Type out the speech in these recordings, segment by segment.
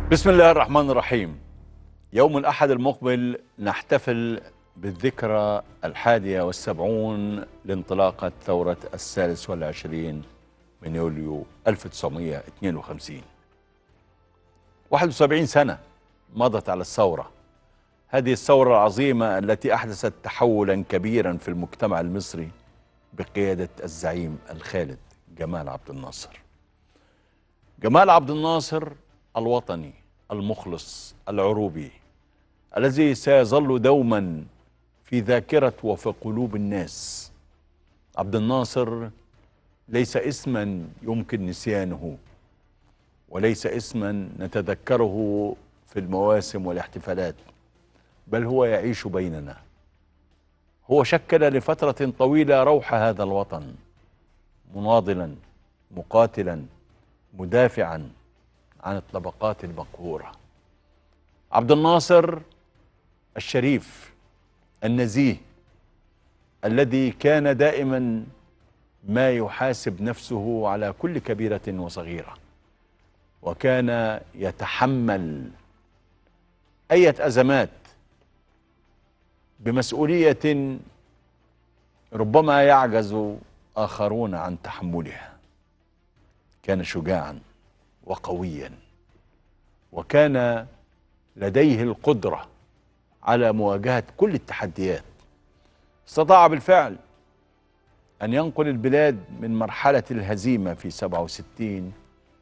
بسم الله الرحمن الرحيم يوم الأحد المقبل نحتفل بالذكرى الحادية والسبعون لانطلاقة ثورة الثالث والعشرين من يوليو 1952 71 سنة مضت على الثورة هذه الثورة العظيمة التي أحدثت تحولا كبيرا في المجتمع المصري بقيادة الزعيم الخالد جمال عبد الناصر جمال عبد الناصر الوطني المخلص العروبي الذي سيظل دوما في ذاكرة وفي قلوب الناس عبد الناصر ليس اسما يمكن نسيانه وليس اسما نتذكره في المواسم والاحتفالات بل هو يعيش بيننا هو شكل لفترة طويلة روح هذا الوطن مناضلا مقاتلا مدافعا عن الطبقات المقهورة عبد الناصر الشريف النزيه الذي كان دائما ما يحاسب نفسه على كل كبيرة وصغيرة وكان يتحمل أية أزمات بمسؤولية ربما يعجز آخرون عن تحملها كان شجاعا وقويا وكان لديه القدرة على مواجهة كل التحديات استطاع بالفعل أن ينقل البلاد من مرحلة الهزيمة في 67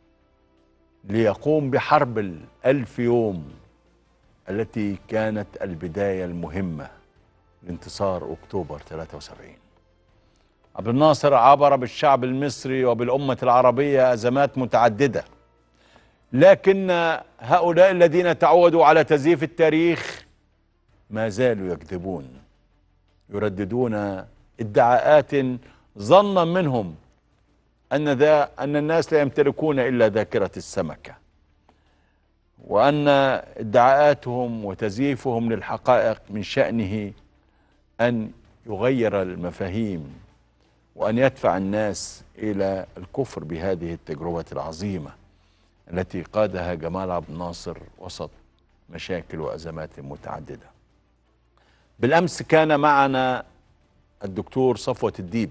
ليقوم بحرب الألف يوم التي كانت البداية المهمة لانتصار أكتوبر 73 عبد الناصر عبر بالشعب المصري وبالأمة العربية أزمات متعددة لكن هؤلاء الذين تعودوا على تزييف التاريخ ما زالوا يكذبون يرددون ادعاءات ظنا منهم أن ذا أن الناس لا يمتلكون إلا ذاكرة السمكة وأن ادعاءاتهم وتزييفهم للحقائق من شأنه أن يغير المفاهيم وأن يدفع الناس إلى الكفر بهذه التجربة العظيمة التي قادها جمال عبد الناصر وسط مشاكل وأزمات متعددة بالأمس كان معنا الدكتور صفوة الديب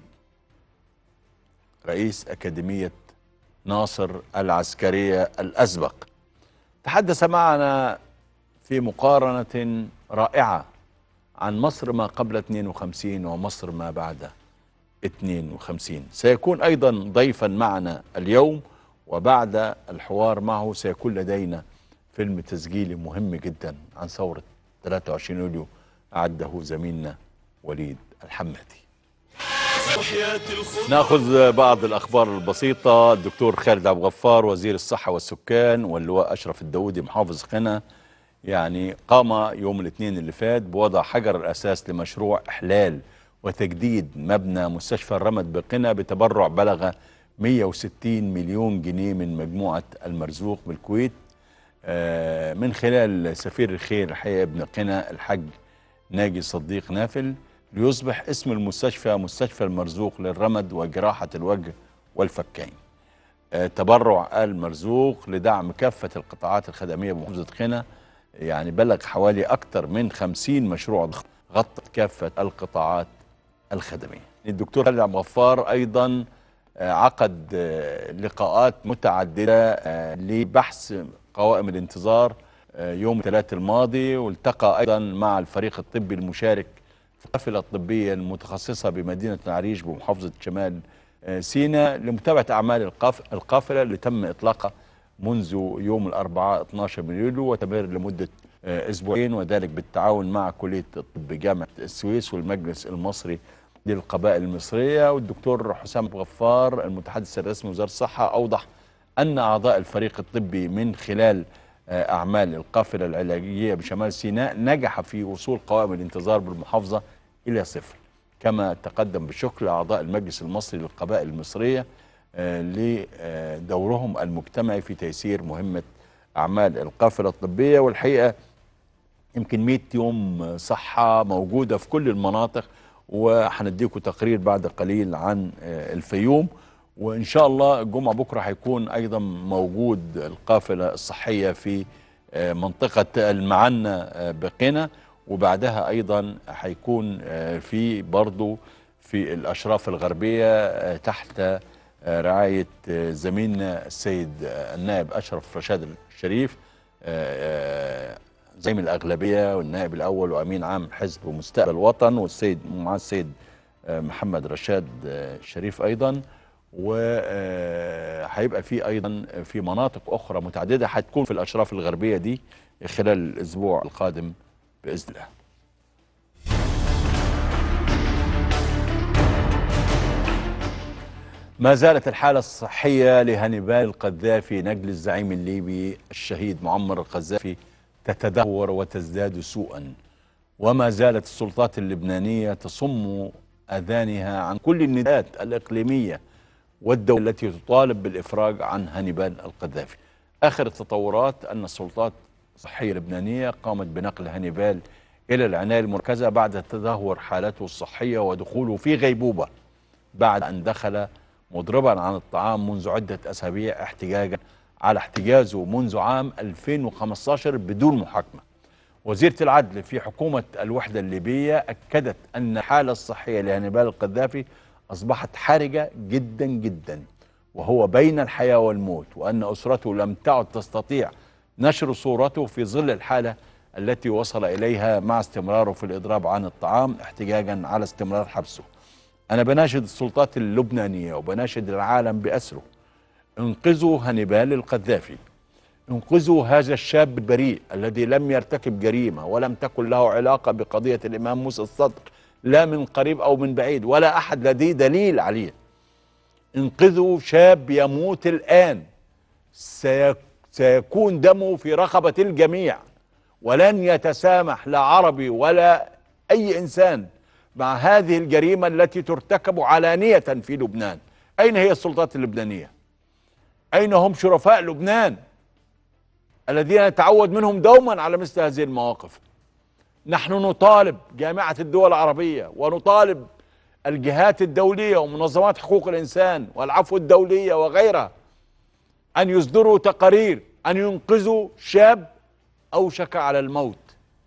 رئيس أكاديمية ناصر العسكرية الأسبق تحدث معنا في مقارنة رائعة عن مصر ما قبل 52 ومصر ما بعد 52 سيكون أيضا ضيفا معنا اليوم وبعد الحوار معه سيكون لدينا فيلم تسجيلي مهم جدا عن ثورة 23 يوليو أعده زميلنا وليد الحمادي ناخذ بعض الاخبار البسيطه الدكتور خالد عبد الغفار وزير الصحه والسكان واللواء اشرف الداودي محافظ قنا يعني قام يوم الاثنين اللي فات بوضع حجر الاساس لمشروع احلال وتجديد مبنى مستشفى الرمد بقنا بتبرع بلغ 160 مليون جنيه من مجموعه المرزوق بالكويت آه، من خلال سفير الخير الحقيقه ابن قنا الحاج ناجي صديق نافل ليصبح اسم المستشفى مستشفى المرزوق للرمد وجراحة الوجه والفكين آه، تبرع آل مرزوق لدعم كافة القطاعات الخدمية بمحافظة قنا يعني بلغ حوالي أكثر من 50 مشروع ضخم غطى كافة القطاعات الخدمية الدكتور خالد عبد الغفار أيضا آه، عقد آه، لقاءات متعددة آه، لبحث قوائم الانتظار آه، يوم الثلاث الماضي والتقى أيضا مع الفريق الطبي المشارك في القافلة الطبية المتخصصة بمدينة العريش بمحافظة شمال آه، سيناء لمتابعة أعمال القاف- القافلة اللي تم إطلاقها منذ يوم الأربعاء 12 من يوليو وتمر لمدة آه، أسبوعين وذلك بالتعاون مع كلية الطب جامعة السويس والمجلس المصري للقبائل المصرية والدكتور حسام غفار المتحدث الرسمي وزارة الصحة أوضح أن أعضاء الفريق الطبي من خلال آه، أعمال القافلة العلاجية بشمال سيناء نجح في وصول قوائم الانتظار بالمحافظة إلى صفر كما تقدم بالشكر لأعضاء المجلس المصري للقبائل المصرية آه، لدورهم المجتمعي في تيسير مهمة أعمال القافلة الطبية والحقيقة يمكن 100 يوم صحة موجودة في كل المناطق وهنديكم تقرير بعد قليل عن آه، الفيوم وإن شاء الله الجمعة بكرة هيكون أيضا موجود القافلة الصحية في آه، منطقة المعنى آه، بقنا وبعدها أيضا هيكون آه، في برضو في الأشراف الغربية آه، تحت آه، رعاية آه، زميلنا السيد آه، النائب أشرف رشاد الشريف آه، آه، زعيم الأغلبية والنائب الأول وأمين عام حزب مستقبل الوطن والسيد مع السيد آه، محمد رشاد آه، الشريف أيضا وهيبقى في أيضا في مناطق أخرى متعددة هتكون في الأشراف الغربية دي خلال الأسبوع القادم بإذن الله ما زالت الحالة الصحية لهانيبال القذافي نجل الزعيم الليبي الشهيد معمر القذافي تتدهور وتزداد سوءا وما زالت السلطات اللبنانية تصم أذانها عن كل النداءات الإقليمية والدولة التي تطالب بالإفراج عن هانيبال القذافي آخر التطورات أن السلطات الصحية اللبنانية قامت بنقل هانيبال إلى العناية المركزة بعد تدهور حالته الصحية ودخوله في غيبوبة بعد أن دخل مضربا عن الطعام منذ عدة أسابيع احتجاجا على احتجازه منذ عام 2015 بدون محاكمة وزيرة العدل في حكومة الوحدة الليبية أكدت أن الحالة الصحية لهانيبال القذافي أصبحت حرجة جدا جدا وهو بين الحياة والموت وأن أسرته لم تعد تستطيع نشر صورته في ظل الحالة التي وصل إليها مع استمراره في الإضراب عن الطعام احتجاجا على استمرار حبسه أنا بناشد السلطات اللبنانية وبناشد العالم بأسره انقذوا هانيبال القذافي انقذوا هذا الشاب البريء الذي لم يرتكب جريمة ولم تكن له علاقة بقضية الإمام موسى الصدق لا من قريب أو من بعيد ولا أحد لديه دليل عليه انقذوا شاب يموت الآن سيك سيكون دمه في رقبة الجميع ولن يتسامح لا عربي ولا أي إنسان مع هذه الجريمة التي ترتكب علانية في لبنان أين هي السلطات اللبنانية أين هم شرفاء لبنان الذين نتعود منهم دوما على مثل هذه المواقف نحن نطالب جامعة الدول العربية ونطالب الجهات الدولية ومنظمات حقوق الإنسان والعفو الدولية وغيرها أن يصدروا تقارير أن ينقذوا شاب أوشك على الموت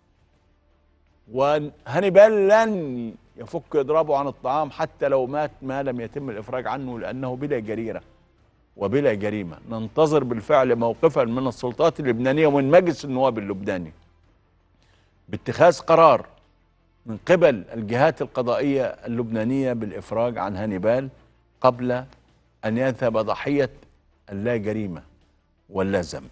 وهانيبال لن يفك إضرابه عن الطعام حتى لو مات ما لم يتم الإفراج عنه لأنه بلا جريرة وبلا جريمة ننتظر بالفعل موقفا من السلطات اللبنانية ومن مجلس النواب اللبناني باتخاذ قرار من قبل الجهات القضائية اللبنانية بالإفراج عن هانيبال قبل أن يذهب ضحية اللا جريمة واللا ذنب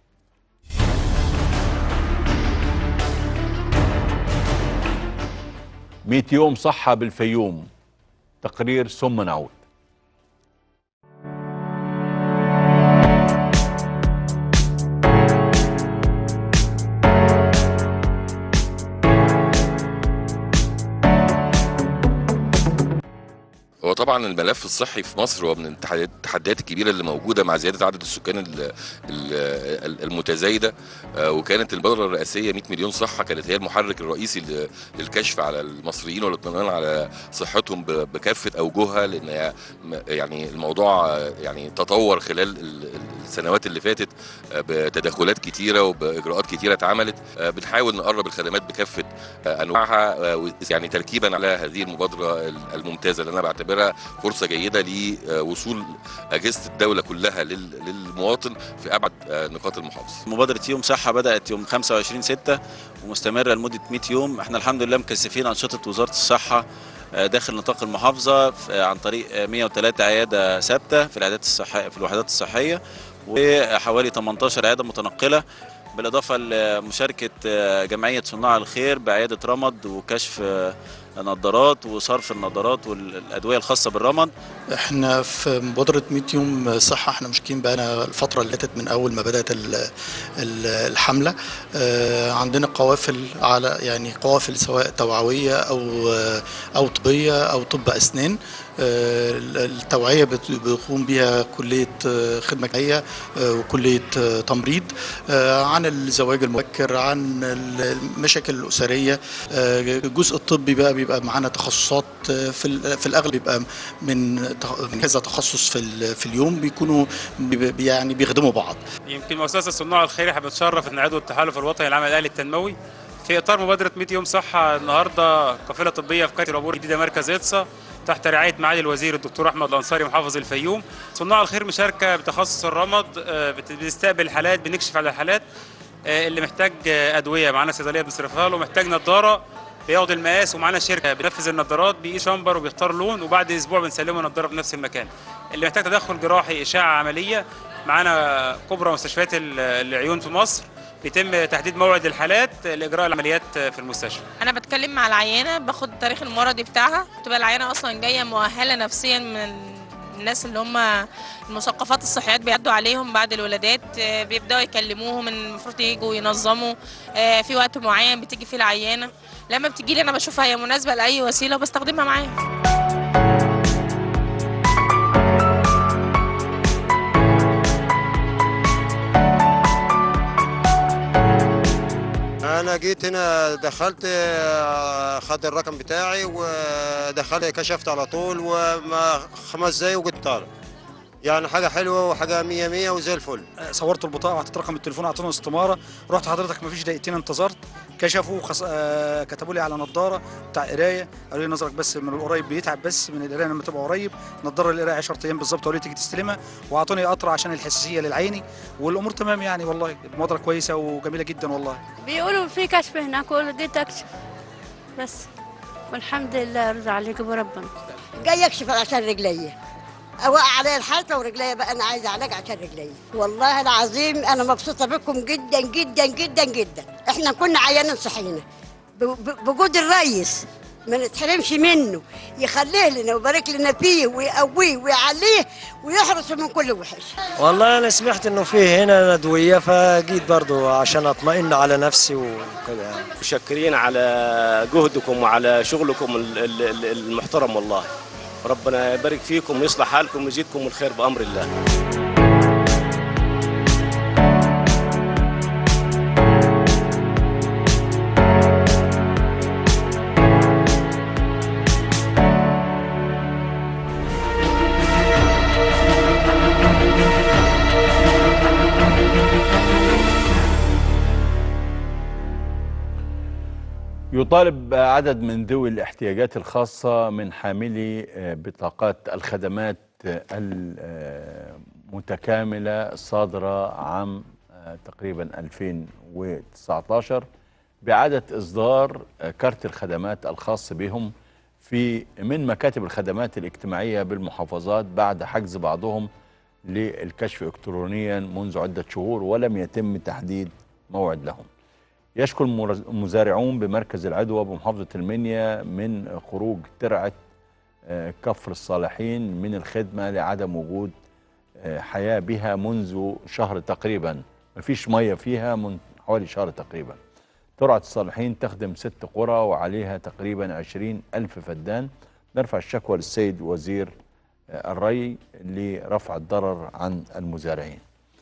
مئة يوم صحة بالفيوم تقرير ثم نعود هو طبعا الملف الصحي في مصر هو من التحديات التحديات الكبيره اللي موجوده مع زياده عدد السكان ال- ال- المتزايده آه، وكانت المبادره الرئاسيه 100 مليون صحه كانت هي المحرك الرئيسي ل- للكشف على المصريين والاطمئنان على صحتهم ب- بكافه اوجهها لان هي م- يعني الموضوع آه، يعني تطور خلال ال- السنوات اللي فاتت آه، بتدخلات كتيره وباجراءات كتيره اتعملت آه، بنحاول نقرب الخدمات بكافه آه، انواعها آه، و- يعني تركيبا على هذه المبادره الممتازه اللي انا بعتبرها فرصه جيده لوصول اجهزه الدوله كلها لل- للمواطن في ابعد آه، نقاط المحافظه مبادرة يوم صحة بدأت يوم 25 6 ومستمرة لمدة 100 يوم احنا الحمد لله مكثفين أنشطة وزارة الصحة آه، داخل نطاق المحافظة ف- آه، عن طريق آه، 103 عيادة ثابتة في العيادات الصحية في الوحدات الصحية وحوالي 18 عيادة متنقلة بالإضافة لمشاركة آه، جمعية صناع الخير بعيادة رمد وكشف آه، نظارات وصرف النظارات والأدوية الخاصة بالرمد احنا في مبادرة 100 يوم صحة احنا مشكين بقى الفترة اللي فاتت من أول ما بدأت ال- ال- الحملة اه، عندنا قوافل على يعني قوافل سواء توعوية أو أو طبية أو طب أسنان آه، التوعيه بت- بيقوم بها كليه آه، خدمه اجتماعيه آه، وكليه آه، تمريض آه، عن الزواج المبكر عن المشاكل الاسريه آه، الجزء الطبي بقى بيبقى معانا تخصصات آه، في ال- في الاغلب بيبقى من تخ- من كذا تخصص في ال- في اليوم بيكونوا بي- بي- يعني بيخدموا بعض يمكن مؤسسه صناع الخير احنا بنتشرف ان عضو التحالف الوطني للعمل الاهلي التنموي في اطار مبادره 100 يوم صحه النهارده قافله طبيه في قريه العبور الجديده مركز اقصى تحت رعايه معالي الوزير الدكتور احمد الانصاري محافظ الفيوم صناع الخير مشاركه بتخصص الرمد آه، بت- بنستقبل الحالات بنكشف على الحالات آه، اللي محتاج آه، ادويه معانا صيدليه بنصرفها له محتاج نظاره بياخد المقاس ومعانا شركه بتنفذ النظارات بيقيس شامبر وبيختار لون وبعد اسبوع بنسلمه نظاره في نفس المكان اللي محتاج تدخل جراحي اشعه عمليه معانا كبرى مستشفيات ال- العيون في مصر بيتم تحديد موعد الحالات لاجراء العمليات في المستشفى انا بتكلم مع العيانه باخد التاريخ المرضي بتاعها بتبقى العيانه اصلا جايه مؤهله نفسيا من الناس اللي هم المثقفات الصحيات بيعدوا عليهم بعد الولادات آه، بيبداوا يكلموهم ان المفروض يجوا ينظموا آه، في وقت معين بتيجي فيه العيانه لما بتيجي لي انا بشوفها هي مناسبه لاي وسيله وبستخدمها معاها انا جيت هنا دخلت آه، خد الرقم بتاعي ودخلت كشفت على طول وما خمس دقايق وقلت طالع يعني حاجه حلوه وحاجه مية مية وزي الفل صورت البطاقه وحطيت رقم التليفون اعطوني استماره رحت حضرتك مفيش دقيقتين انتظرت كشفوا خص... آه كتبوا لي على نظاره بتاع قرايه قالوا لي نظرك بس من القريب بيتعب بس من القرايه لما تبقى قريب نضاره القرايه 10 ايام بالظبط قالوا لي تيجي تستلمها واعطوني قطره عشان الحساسيه للعيني والامور تمام يعني والله المبادره كويسه وجميله جدا والله بيقولوا في كشف هناك وجيت اكشف بس والحمد لله رضا عليك بربنا جاي اكشف عشان رجلي اوقع عليا الحيطه ورجلي بقى انا عايزه علاج عشان رجلي والله العظيم انا مبسوطه بكم جدا جدا جدا جدا احنا كنا عيانين صحينا ب- ب- بوجود الريس ما نتحرمش منه يخليه لنا ويبارك لنا فيه ويقويه ويعليه ويحرسه من كل وحش والله انا سمعت انه فيه هنا ندويه فجيت برضو عشان اطمئن على نفسي وكده يعني. مشكرين على جهدكم وعلى شغلكم ال- ال- ال- المحترم والله ربنا يبارك فيكم ويصلح حالكم ويزيدكم الخير بأمر الله يطالب عدد من ذوي الاحتياجات الخاصة من حاملي آه، بطاقات الخدمات آه، المتكاملة الصادرة عام آه، تقريبا 2019 بإعادة إصدار آه، كارت الخدمات الخاص بهم في من مكاتب الخدمات الاجتماعية بالمحافظات بعد حجز بعضهم للكشف إلكترونيا منذ عدة شهور ولم يتم تحديد موعد لهم يشكو المرز- المزارعون بمركز العدوى بمحافظة المنيا من خروج ترعة آه، كفر الصالحين من الخدمة لعدم وجود آه، حياة بها منذ شهر تقريبا مفيش مية فيها من حوالي شهر تقريبا ترعة الصالحين تخدم ست قرى وعليها تقريبا عشرين ألف فدان نرفع الشكوى للسيد وزير آه، الري لرفع الضرر عن المزارعين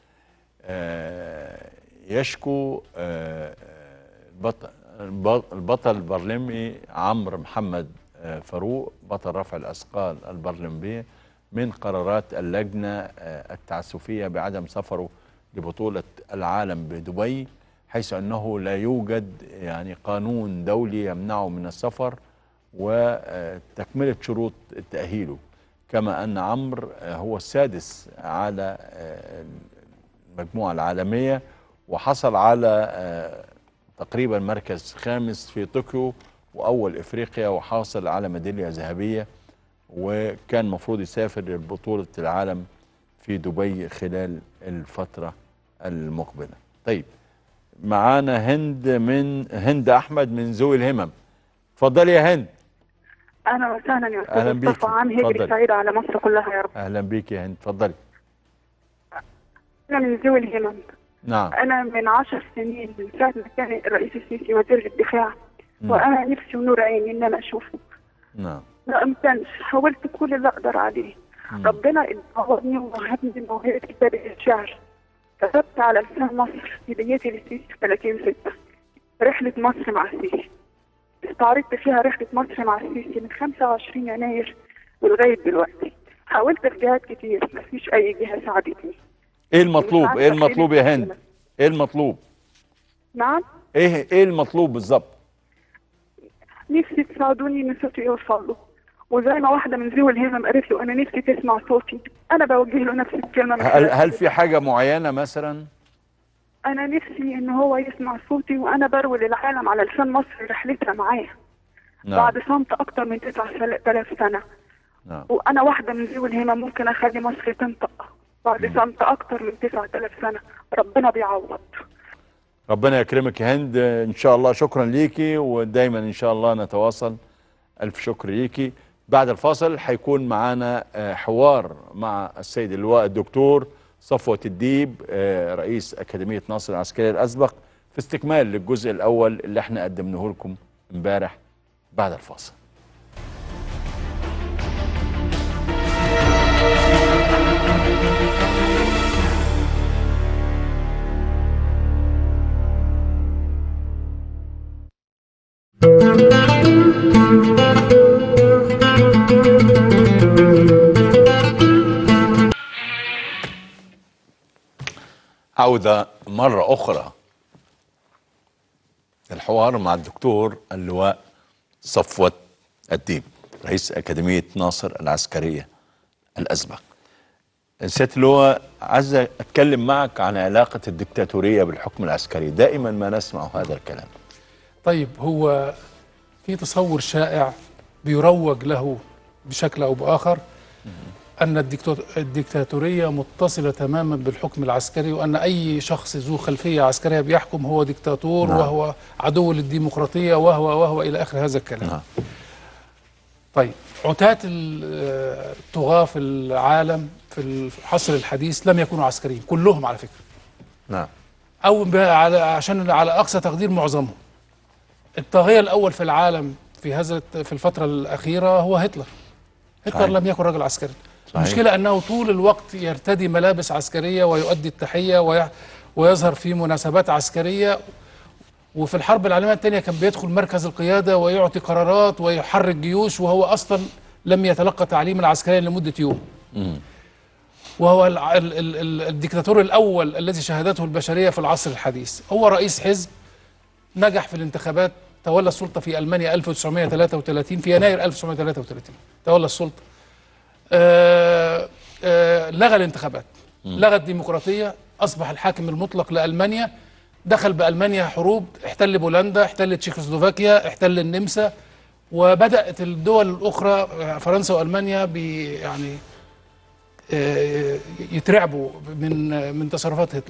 آه، يشكو آه، البطل البطل البرلمي عمرو محمد آه، فاروق بطل رفع الأثقال البرلمبي من قرارات اللجنة آه، التعسفية بعدم سفره لبطولة العالم بدبي حيث أنه لا يوجد يعني قانون دولي يمنعه من السفر وتكملة شروط تأهيله كما أن عمرو آه، هو السادس على آه، المجموعة العالمية وحصل على آه، تقريبا مركز خامس في طوكيو وأول إفريقيا وحاصل على ميدالية ذهبية وكان مفروض يسافر لبطولة العالم في دبي خلال الفترة المقبلة طيب معانا هند من هند أحمد من ذوي الهمم اتفضلي يا هند اهلا وسهلا يا أهلا استاذ بيكي. مصطفى عام هجري اتفضلي. سعيده على مصر كلها يا رب أهلا بيك يا هند اتفضلي انا من ذوي الهمم نعم انا من عشر سنين من ساعه ما كان الرئيس السيسي وزير الدفاع مم. وانا نفسي ونور عيني ان انا اشوفه نعم لا ما كانش حاولت كل اللي اقدر عليه ربنا عوضني ووهبني موهبه كتابه الشعر كتبت على لسان مصر هديتي للسيسي في 30 6 رحله مصر مع السيسي استعرضت فيها رحله مصر مع السيسي من 25 يناير ولغايه دلوقتي حاولت في جهات كتير مفيش اي جهه ساعدتني ايه المطلوب عارفة ايه المطلوب يا إيه هند ايه المطلوب نعم ايه ايه المطلوب بالظبط نفسي تساعدوني ان صوتي يوصل له وزي ما واحده من ذوي الهمم قالت له انا نفسي تسمع صوتي انا بوجه له نفس الكلمه من هل خلال هل في حاجه معينه مثلا انا نفسي ان هو يسمع صوتي وانا بروي للعالم على لسان مصر رحلتها معاه نعم بعد صمت اكتر من 9000 سنه نعم وانا واحده من ذوي الهمم ممكن اخلي مصر تنطق بعد صمت اكتر من 9000 سنه ربنا بيعوض ربنا يكرمك يا هند ان شاء الله شكرا ليكي ودايما ان شاء الله نتواصل الف شكر ليكي بعد الفاصل هيكون معانا آه، حوار مع السيد اللواء الدكتور صفوة الديب آه، رئيس أكاديمية ناصر العسكري الأسبق في استكمال للجزء الأول اللي احنا قدمناه لكم امبارح بعد الفاصل عودة مرة أخرى الحوار مع الدكتور اللواء صفوة الديب رئيس أكاديمية ناصر العسكرية الأسبق سيادة اللواء عايز أتكلم معك عن علاقة الدكتاتورية بالحكم العسكري دائما ما نسمع هذا الكلام طيب هو في تصور شائع بيروج له بشكل او باخر ان الدكتور- الدكتاتوريه متصله تماما بالحكم العسكري وان اي شخص ذو خلفيه عسكريه بيحكم هو دكتاتور نعم. وهو عدو للديمقراطيه وهو وهو الى اخر هذا الكلام نعم. طيب عتاة ال- الطغاة في العالم في العصر الحديث لم يكونوا عسكريين كلهم على فكرة نعم او ب- على عشان على اقصى تقدير معظمهم الطاغيه الاول في العالم في هذا في الفتره الاخيره هو هتلر هتلر صحيح. لم يكن رجل عسكري صحيح. المشكله انه طول الوقت يرتدي ملابس عسكريه ويؤدي التحيه وي- ويظهر في مناسبات عسكريه وفي الحرب العالميه الثانيه كان بيدخل مركز القياده ويعطي قرارات ويحرك جيوش وهو اصلا لم يتلقى تعليما عسكريا لمده يوم مم. وهو ال- ال- ال- ال- الدكتاتور الأول الذي شهدته البشرية في العصر الحديث هو رئيس حزب نجح في الانتخابات تولى السلطة في ألمانيا 1933 في يناير 1933 تولى السلطة آه آه لغى الانتخابات لغى الديمقراطية أصبح الحاكم المطلق لألمانيا دخل بألمانيا حروب احتل بولندا احتل تشيكوسلوفاكيا احتل النمسا وبدأت الدول الأخرى آه، فرنسا وألمانيا بي يعني آه، يترعبوا من من تصرفات هتلر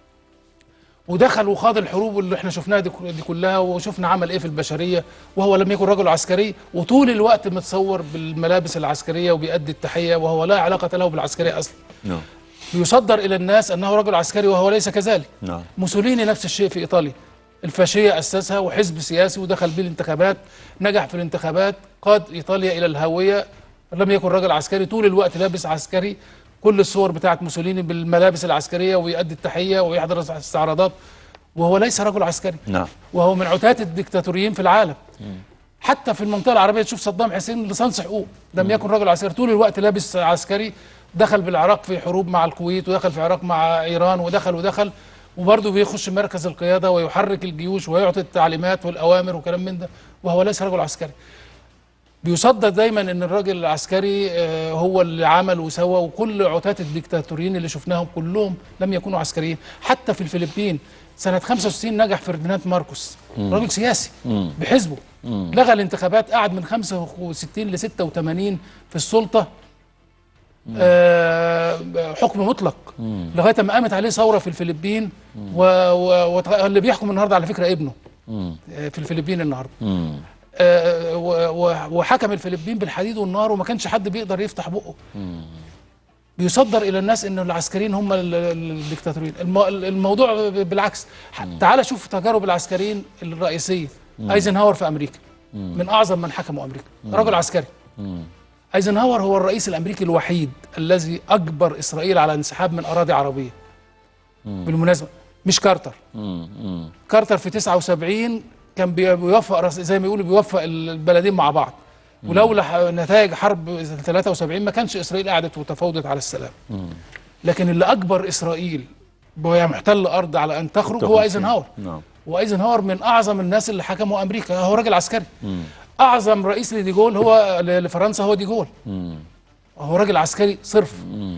ودخل وخاض الحروب اللي احنا شفناها دي دي كلها وشفنا عمل ايه في البشريه وهو لم يكن رجل عسكري وطول الوقت متصور بالملابس العسكريه وبيأدي التحيه وهو لا علاقه له بالعسكريه اصلا نعم يصدر الى الناس انه رجل عسكري وهو ليس كذلك نعم موسوليني نفس الشيء في ايطاليا الفاشيه اسسها وحزب سياسي ودخل به الانتخابات نجح في الانتخابات قاد ايطاليا الى الهويه لم يكن رجل عسكري طول الوقت لابس عسكري كل الصور بتاعت موسوليني بالملابس العسكريه ويؤدي التحيه ويحضر الاستعراضات وهو ليس رجل عسكري نعم وهو من عتاة الدكتاتوريين في العالم حتى في المنطقه العربيه تشوف صدام حسين لصنص حقوق لم يكن رجل عسكري طول الوقت لابس عسكري دخل بالعراق في حروب مع الكويت ودخل في العراق مع ايران ودخل ودخل وبرضه بيخش مركز القياده ويحرك الجيوش ويعطي التعليمات والاوامر وكلام من ده وهو ليس رجل عسكري بيصدر دايما ان الراجل العسكري آه، هو اللي عمل وسوى وكل عتاة الدكتاتوريين اللي شفناهم كلهم لم يكونوا عسكريين حتى في الفلبين سنة 65 نجح فرديناند ماركوس مم. راجل سياسي مم. بحزبه مم. لغى الانتخابات قعد من 65 ل 86 في السلطة آه حكم مطلق مم. لغاية ما قامت عليه ثورة في الفلبين واللي بيحكم النهاردة على فكرة ابنه مم. آه، في الفلبين النهاردة مم. آه، و- و- وحكم الفلبين بالحديد والنار وما كانش حد بيقدر يفتح بقه مم. بيصدر الى الناس ان العسكريين هم ال- ال- الدكتاتوريين الم- الموضوع ب- بالعكس ح- تعال شوف تجارب العسكريين الرئيسيه مم. ايزنهاور في امريكا مم. من اعظم من حكموا امريكا مم. رجل عسكري ايزنهاور هو الرئيس الامريكي الوحيد الذي اجبر اسرائيل على الانسحاب من اراضي عربيه بالمناسبه مش كارتر كارتر في 79 كان بي- بيوفق رأس- زي ما بيقولوا بيوفق البلدين مع بعض ولولا ح- نتائج حرب 73 ما كانش اسرائيل قعدت وتفاوضت على السلام لكن اللي اجبر اسرائيل وهي محتل ارض على ان تخرج هو ايزنهاور نعم وايزنهاور من اعظم الناس اللي حكموا امريكا هو راجل عسكري اعظم رئيس لديجول هو ل- لفرنسا هو ديجول هو راجل عسكري صرف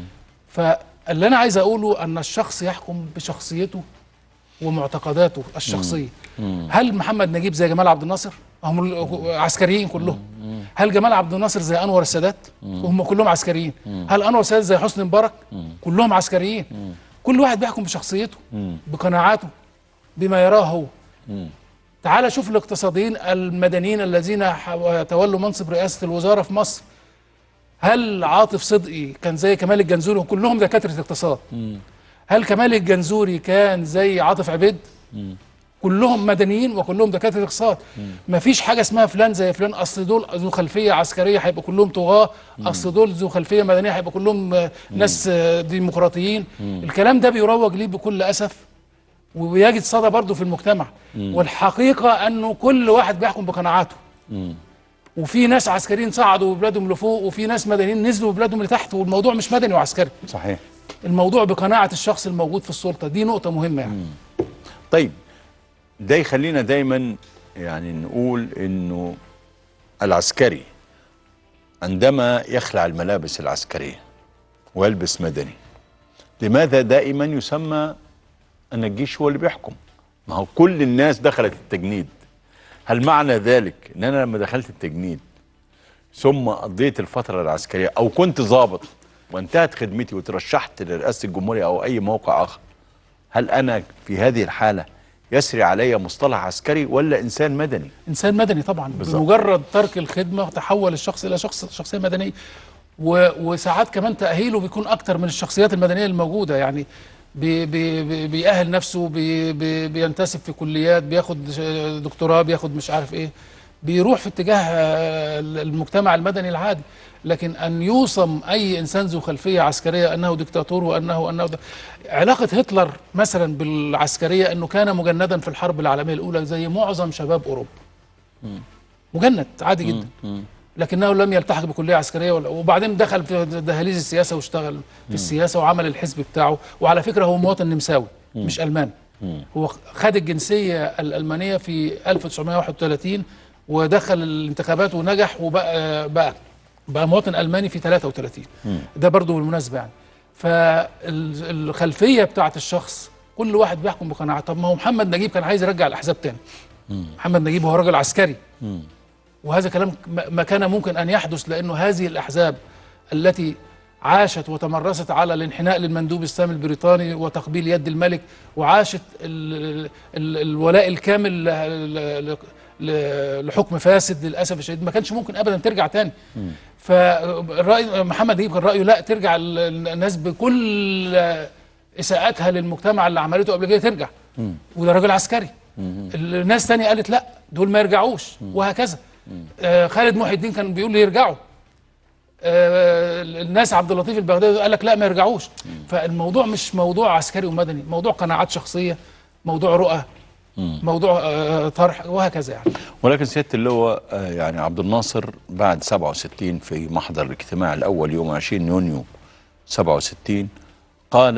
فاللي انا عايز اقوله ان الشخص يحكم بشخصيته ومعتقداته الشخصيه هل محمد نجيب زي جمال عبد الناصر هم ال- عسكريين كلهم هل جمال عبد الناصر زي انور السادات وهم كلهم عسكريين هل انور السادات زي حسني مبارك كلهم عسكريين كل واحد بيحكم بشخصيته بقناعاته بما يراه هو تعال شوف الاقتصاديين المدنيين الذين ح- تولوا منصب رئاسة الوزارة في مصر هل عاطف صدقي كان زي كمال الجنزوري وكلهم دكاترة اقتصاد هل كمال الجنزوري كان زي عاطف عبيد كلهم مدنيين وكلهم دكاتره اقتصاد ما فيش حاجه اسمها فلان زي فلان اصل دول ذو خلفيه عسكريه هيبقوا كلهم طغاه اصل دول ذو خلفيه مدنيه هيبقوا كلهم آه، ناس آه، ديمقراطيين الكلام ده بيروج ليه بكل اسف وبيجد صدى برضه في المجتمع والحقيقه انه كل واحد بيحكم بقناعاته وفي ناس عسكريين صعدوا ببلادهم لفوق وفي ناس مدنيين نزلوا ببلادهم لتحت والموضوع مش مدني وعسكري صحيح الموضوع بقناعه الشخص الموجود في السلطه دي نقطه مهمه يعني طيب ده يخلينا دايما يعني نقول انه العسكري عندما يخلع الملابس العسكريه ويلبس مدني لماذا دائما يسمى ان الجيش هو اللي بيحكم ما هو كل الناس دخلت التجنيد هل معنى ذلك ان انا لما دخلت التجنيد ثم قضيت الفتره العسكريه او كنت ضابط وانتهت خدمتي وترشحت لرئاسه الجمهوريه او اي موقع اخر هل انا في هذه الحاله يسري علي مصطلح عسكري ولا انسان مدني انسان مدني طبعا بالظبط. بمجرد ترك الخدمه تحول الشخص الى شخص شخصيه مدنيه و... وساعات كمان تاهيله بيكون اكتر من الشخصيات المدنيه الموجوده يعني بي بي بي بيأهل نفسه بي بي بينتسب في كليات بياخد دكتوراه بياخد مش عارف ايه بيروح في اتجاه آه، المجتمع المدني العادي لكن ان يوصم اي انسان ذو خلفيه عسكريه انه دكتاتور وانه انه ده علاقه هتلر مثلا بالعسكريه انه كان مجندا في الحرب العالميه الاولى زي معظم شباب اوروبا مجند عادي جدا لكنه لم يلتحق بكليه عسكريه ولا وبعدين دخل في دهاليز السياسه واشتغل في السياسه وعمل الحزب بتاعه وعلى فكره هو مواطن نمساوي مش الماني هو خد الجنسيه الالمانيه في 1931 ودخل الانتخابات ونجح وبقى بقى بقى مواطن الماني في 33 ده برضو بالمناسبه يعني فالخلفيه بتاعت الشخص كل واحد بيحكم بقناعته طب ما هو محمد نجيب كان عايز يرجع الاحزاب تاني محمد نجيب هو راجل عسكري وهذا كلام ما ما كان ممكن ان يحدث لانه هذه الاحزاب التي عاشت وتمرست على الانحناء للمندوب السامي البريطاني وتقبيل يد الملك وعاشت ال ال الولاء الكامل ل- ل- ل- لحكم فاسد للاسف الشديد ما كانش ممكن ابدا ترجع تاني فالراي محمد نجيب كان رايه لا ترجع ال- الناس بكل اساءاتها للمجتمع اللي عملته قبل كده ترجع وده راجل عسكري الناس تانية قالت لا دول ما يرجعوش وهكذا آه خالد محي الدين كان بيقول لي يرجعوا آه الناس عبد اللطيف البغدادي قال لك لا ما يرجعوش فالموضوع مش موضوع عسكري ومدني موضوع قناعات شخصيه موضوع رؤى موضوع آه طرح وهكذا يعني ولكن سياده اللواء آه، يعني عبد الناصر بعد 67 في محضر الاجتماع الاول يوم 20 يونيو 67 قال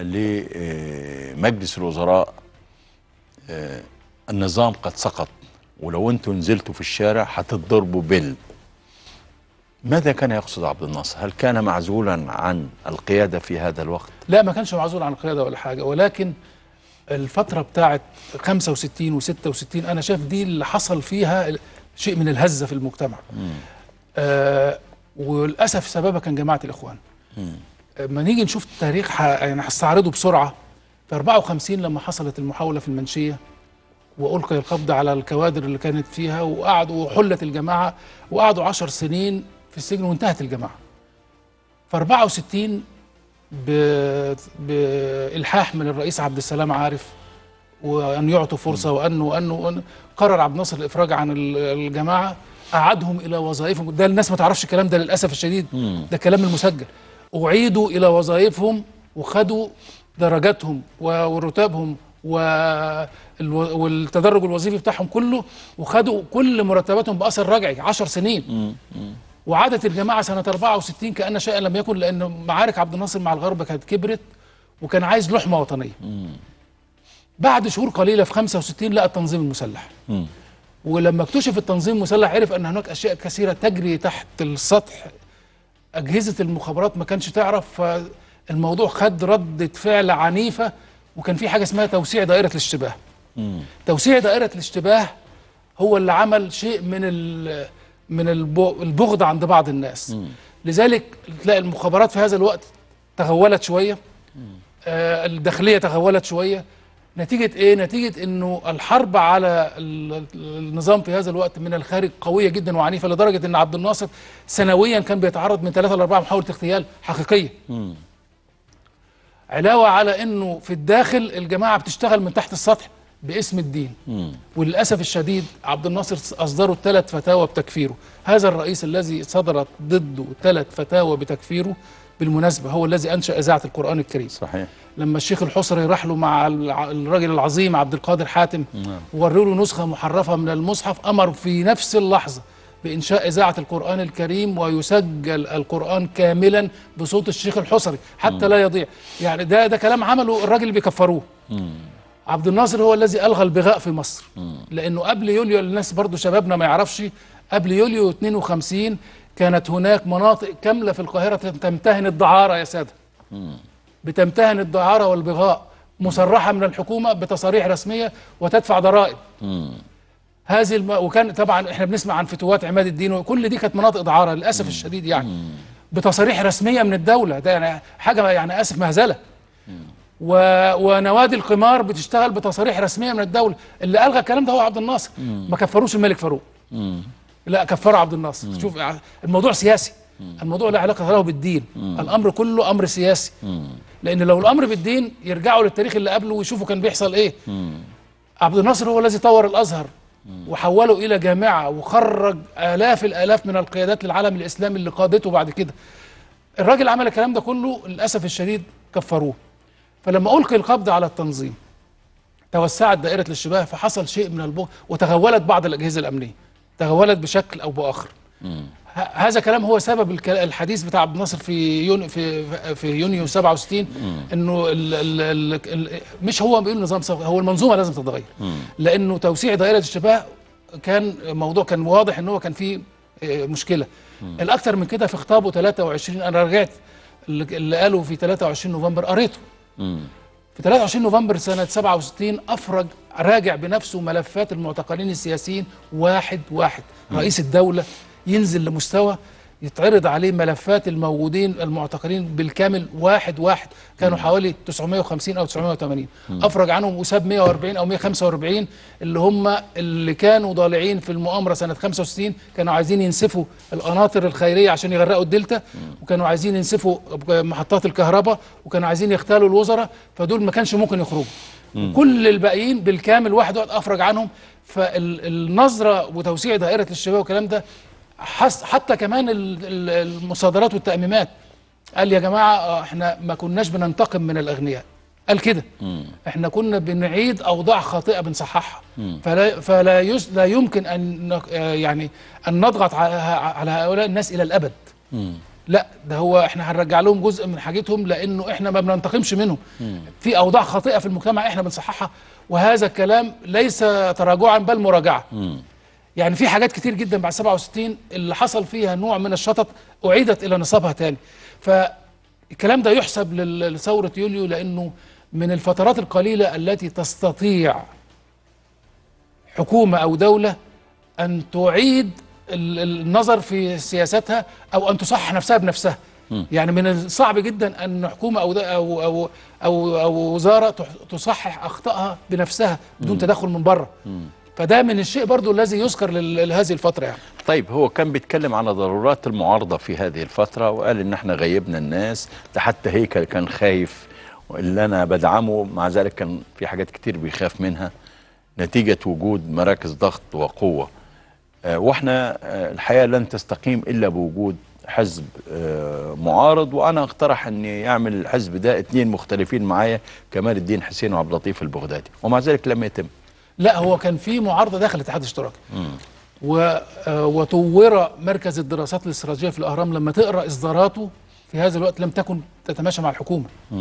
لمجلس الوزراء آه، النظام قد سقط ولو انتم نزلتوا في الشارع هتتضربوا بال ماذا كان يقصد عبد الناصر؟ هل كان معزولا عن القياده في هذا الوقت؟ لا ما كانش معزول عن القياده ولا حاجه ولكن الفتره بتاعت 65 و66 انا شايف دي اللي حصل فيها شيء من الهزه في المجتمع آه وللاسف سببها كان جماعه الاخوان لما نيجي نشوف التاريخ ح... يعني هستعرضه بسرعه في 54 لما حصلت المحاوله في المنشيه والقي القبض على الكوادر اللي كانت فيها وقعدوا وحلت الجماعه وقعدوا 10 سنين في السجن وانتهت الجماعه في 64 ب- بإلحاح من الرئيس عبد السلام عارف وأن يعطوا فرصة وأنه وأنه وأنه قرر عبد الناصر الإفراج عن ال- الجماعة أعادهم إلى وظائفهم ده الناس ما تعرفش الكلام ده للأسف الشديد ده كلام المسجل أعيدوا إلى وظائفهم وخدوا درجاتهم و- ورتابهم والو- والتدرج الوظيفي بتاعهم كله وخدوا كل مرتباتهم بأثر رجعي 10 سنين وعادت الجماعة سنة 64 كأن شيئا لم يكن لأن معارك عبد الناصر مع الغرب كانت كبرت وكان عايز لحمة وطنية بعد شهور قليلة في 65 لقى التنظيم المسلح ولما اكتشف التنظيم المسلح عرف ان هناك اشياء كثيره تجري تحت السطح اجهزه المخابرات ما كانش تعرف فالموضوع خد رده فعل عنيفه وكان في حاجه اسمها توسيع دائره الاشتباه توسيع دائره الاشتباه هو اللي عمل شيء من ال- من الب- البغض عند بعض الناس لذلك تلاقي المخابرات في هذا الوقت تغولت شويه آه، الداخليه تغولت شويه نتيجه ايه نتيجه انه الحرب على ال- النظام في هذا الوقت من الخارج قويه جدا وعنيفه لدرجه ان عبد الناصر سنويا كان بيتعرض من ثلاثة لأربعة محاولة اغتيال حقيقية علاوة على انه في الداخل الجماعة بتشتغل من تحت السطح باسم الدين وللأسف الشديد عبد الناصر أصدروا ثلاث فتاوى بتكفيره هذا الرئيس الذي صدرت ضده ثلاث فتاوى بتكفيره بالمناسبة هو الذي أنشأ إذاعة القرآن الكريم صحيح لما الشيخ الحصري راح له مع الع- الراجل العظيم عبد القادر حاتم نعم. ووروا له نسخة محرفة من المصحف أمر في نفس اللحظة بإنشاء إذاعة القرآن الكريم ويسجل القرآن كاملا بصوت الشيخ الحصري حتى لا يضيع يعني ده ده كلام عمله الراجل اللي بيكفروه عبد الناصر هو الذي ألغى البغاء في مصر لأنه قبل يوليو الناس برضو شبابنا ما يعرفش قبل يوليو 52 كانت هناك مناطق كاملة في القاهرة تمتهن الدعارة يا سادة بتمتهن الدعارة والبغاء مصرحة من الحكومة بتصاريح رسمية وتدفع ضرائب هذه الم... وكان طبعا احنا بنسمع عن فتوات عماد الدين وكل دي كانت مناطق دعارة للأسف الشديد يعني بتصاريح رسمية من الدولة ده يعني حاجة يعني آسف مهزلة و... ونوادي القمار بتشتغل بتصاريح رسمية من الدولة اللي ألغى الكلام ده هو عبد الناصر ما كفروش الملك فاروق لا كفروا عبد الناصر شوف يعني الموضوع سياسي الموضوع لا علاقة له بالدين الأمر كله أمر سياسي لأن لو الأمر بالدين يرجعوا للتاريخ اللي قبله ويشوفوا كان بيحصل إيه عبد الناصر هو الذي طور الازهر وحوله الى جامعه وخرج الاف الالاف من القيادات للعالم الاسلامي اللي قادته بعد كده الراجل عمل الكلام ده كله للاسف الشديد كفروه فلما القي القبض على التنظيم توسعت دائره الاشتباه فحصل شيء من البغض وتغولت بعض الاجهزه الامنيه تغولت بشكل او باخر ه- هذا كلام هو سبب الك- الحديث بتاع عبد الناصر في يونيو في في يونيو 67 انه ال ال ال ال مش هو بيقول نظام صغ- هو المنظومه لازم تتغير لانه توسيع دائره الشباب كان موضوع كان واضح ان هو كان فيه آه، مشكله الاكثر من كده في خطابه 23 انا رجعت اللي اللي قاله في 23 نوفمبر قريته في 23 نوفمبر سنة 67 أفرج راجع بنفسه ملفات المعتقلين السياسيين واحد واحد رئيس الدولة ينزل لمستوى يتعرض عليه ملفات الموجودين المعتقلين بالكامل واحد واحد كانوا حوالي 950 أو 980 أفرج عنهم وساب 140 أو 145 اللي هم اللي كانوا ضالعين في المؤامرة سنة 65 كانوا عايزين ينسفوا القناطر الخيرية عشان يغرقوا الدلتا وكانوا عايزين ينسفوا محطات الكهرباء وكانوا عايزين يغتالوا الوزراء فدول ما كانش ممكن يخرجوا كل الباقيين بالكامل واحد واحد افرج عنهم فالنظره وتوسيع دائره الشباب والكلام ده حس حتى كمان ال- ال- المصادرات والتأميمات قال يا جماعه آه، احنا ما كناش بننتقم من الاغنياء قال كده احنا كنا بنعيد اوضاع خاطئه بنصححها فلا فلا يس لا يمكن ان نق- آه، يعني ان نضغط على على هؤلاء الناس الى الابد لا ده هو احنا هنرجع لهم جزء من حاجتهم لانه احنا ما بننتقمش منهم في اوضاع خاطئه في المجتمع احنا بنصححها وهذا الكلام ليس تراجعا بل مراجعه يعني في حاجات كتير جدا بعد 67 اللي حصل فيها نوع من الشطط اعيدت الى نصابها تاني فالكلام ده يحسب لل- لثوره يوليو لانه من الفترات القليله التي تستطيع حكومه او دوله ان تعيد ال- النظر في سياستها او ان تصحح نفسها بنفسها يعني من الصعب جدا ان حكومه او ده- او او او, أو وزاره تح- تصحح اخطائها بنفسها بدون تدخل من بره فده من الشيء برضو الذي يذكر لل- لهذه الفتره يعني طيب هو كان بيتكلم على ضرورات المعارضة في هذه الفترة وقال إن إحنا غيبنا الناس ده حتى هيكل كان خايف اللي أنا بدعمه مع ذلك كان في حاجات كتير بيخاف منها نتيجة وجود مراكز ضغط وقوة آه، واحنا آه، الحياه لن تستقيم الا بوجود حزب آه، معارض وانا اقترح ان يعمل الحزب ده اثنين مختلفين معايا كمال الدين حسين وعبد اللطيف البغدادي ومع ذلك لم يتم لا هو كان في معارضه داخل الاتحاد الاشتراكي و- آه، وطور مركز الدراسات الاستراتيجيه في الاهرام لما تقرا اصداراته في هذا الوقت لم تكن تتماشى مع الحكومه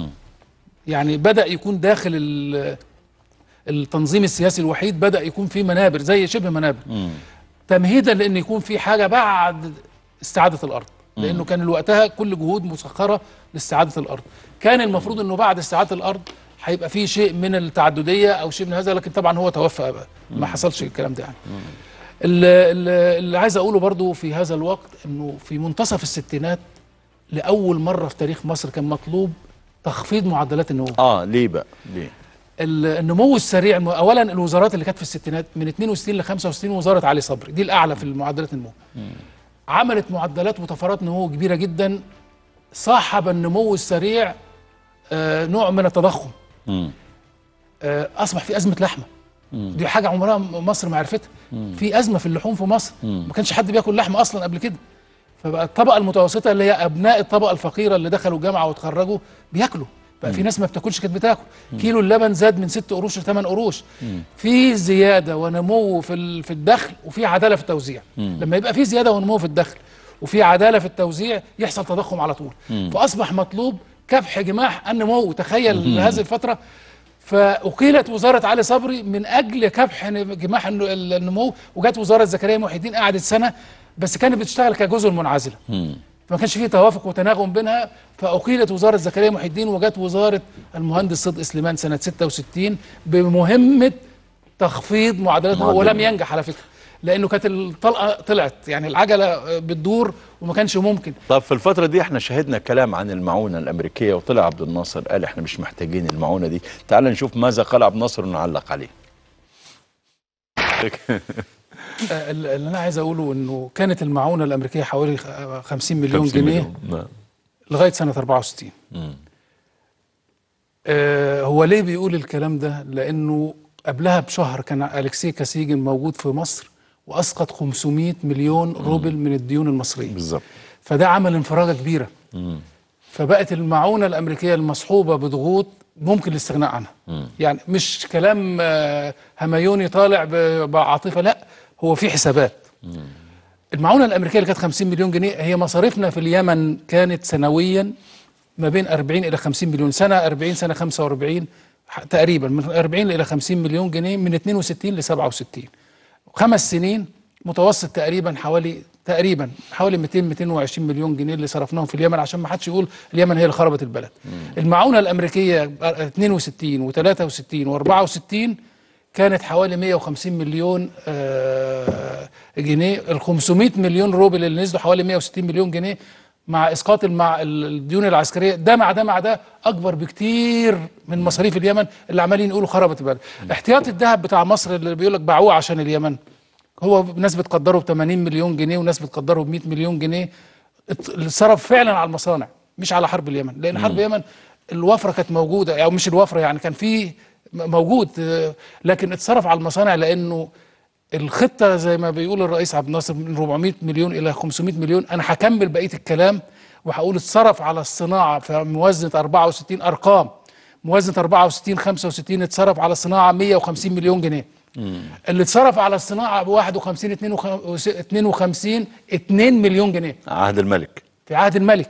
يعني بدا يكون داخل ال- التنظيم السياسي الوحيد بدا يكون في منابر زي شبه منابر تمهيدا لان يكون في حاجه بعد استعاده الارض لانه كان وقتها كل جهود مسخره لاستعاده الارض كان المفروض انه بعد استعاده الارض هيبقى في شيء من التعدديه او شيء من هذا لكن طبعا هو توفى بقى ما حصلش الكلام ده يعني اللي, اللي- اللي عايز اقوله برضو في هذا الوقت انه في منتصف الستينات لاول مره في تاريخ مصر كان مطلوب تخفيض معدلات النمو اه ليه بقى ليه ال- النمو السريع الم- اولا الوزارات اللي كانت في الستينات من 62 ل 65 وزاره علي صبري دي الاعلى في المعدلات النمو عملت معدلات وطفرات نمو كبيره جدا صاحب النمو السريع آه، نوع من التضخم مم. آه، اصبح في ازمه لحمه دي حاجه عمرها م- مصر ما عرفتها في ازمه في اللحوم في مصر ما كانش حد بياكل لحمه اصلا قبل كده فبقى الطبقه المتوسطه اللي هي ابناء الطبقه الفقيره اللي دخلوا جامعه وتخرجوا بياكلوا بقى في ناس ما بتاكلش كانت بتاكل كيلو اللبن زاد من 6 قروش ل 8 قروش في زياده ونمو في ال- في الدخل وفي عداله في التوزيع لما يبقى في زياده ونمو في الدخل وفي عداله في التوزيع يحصل تضخم على طول فاصبح مطلوب كبح جماح النمو تخيل هذه الفتره فأقيلت وزارة علي صبري من أجل كبح جماح الن- النمو وجت وزارة زكريا محي الدين قعدت سنة بس كانت بتشتغل كجزر منعزلة فما كانش فيه توافق وتناغم بينها فأقيلت وزارة زكريا محي الدين وجت وزارة المهندس صدق سليمان سنة 66 بمهمة تخفيض معدلات النمو معدل. ولم ينجح على فكرة لأنه كانت الطلقة طلعت يعني العجلة بتدور وما كانش ممكن طب في الفترة دي احنا شهدنا كلام عن المعونة الأمريكية وطلع عبد الناصر قال احنا مش محتاجين المعونة دي تعال نشوف ماذا قال عبد الناصر ونعلق عليه آه، اللي انا عايز اقوله انه كانت المعونه الامريكيه حوالي خ- 50 مليون 50 جنيه مليون. نعم. لغايه سنه 64 آه هو ليه بيقول الكلام ده لانه قبلها بشهر كان الكسي كاسيجن موجود في مصر واسقط 500 مليون روبل من الديون المصريه بالظبط فده عمل انفراجه كبيره فبقت المعونه الامريكيه المصحوبه بضغوط ممكن الاستغناء عنها يعني مش كلام آه، هميوني طالع ب- بعاطفه لا هو في حسابات المعونه الامريكيه اللي كانت 50 مليون جنيه هي مصاريفنا في اليمن كانت سنويا ما بين 40 الى 50 مليون سنه 40 سنه 45 ح- تقريبا من 40 الى 50 مليون جنيه من 62 ل 67 خمس سنين متوسط تقريبا حوالي تقريبا حوالي 200 220 مليون جنيه اللي صرفناهم في اليمن عشان ما حدش يقول اليمن هي اللي خربت البلد المعونه الامريكيه 62 و63 و64 كانت حوالي 150 مليون آه، جنيه ال 500 مليون روبل اللي نزلوا حوالي 160 مليون جنيه مع اسقاط المع... الديون العسكريه ده مع ده مع ده اكبر بكتير من مصاريف اليمن اللي عمالين يقولوا خربت البلد احتياطي الذهب بتاع مصر اللي بيقول لك باعوه عشان اليمن هو ناس بتقدره ب 80 مليون جنيه وناس بتقدره ب 100 مليون جنيه ات- صرف فعلا على المصانع مش على حرب اليمن لان حرب اليمن الوفره كانت موجوده او مش الوفره يعني كان في م- موجود آه، لكن اتصرف على المصانع لانه الخطه زي ما بيقول الرئيس عبد الناصر من 400 مليون الى 500 مليون انا هكمل بقيه الكلام وهقول اتصرف على الصناعه في موازنه 64 ارقام موازنه 64 65 اتصرف على الصناعه 150 مليون جنيه اللي اتصرف على الصناعه ب 51 52 2 مليون جنيه عهد الملك في عهد الملك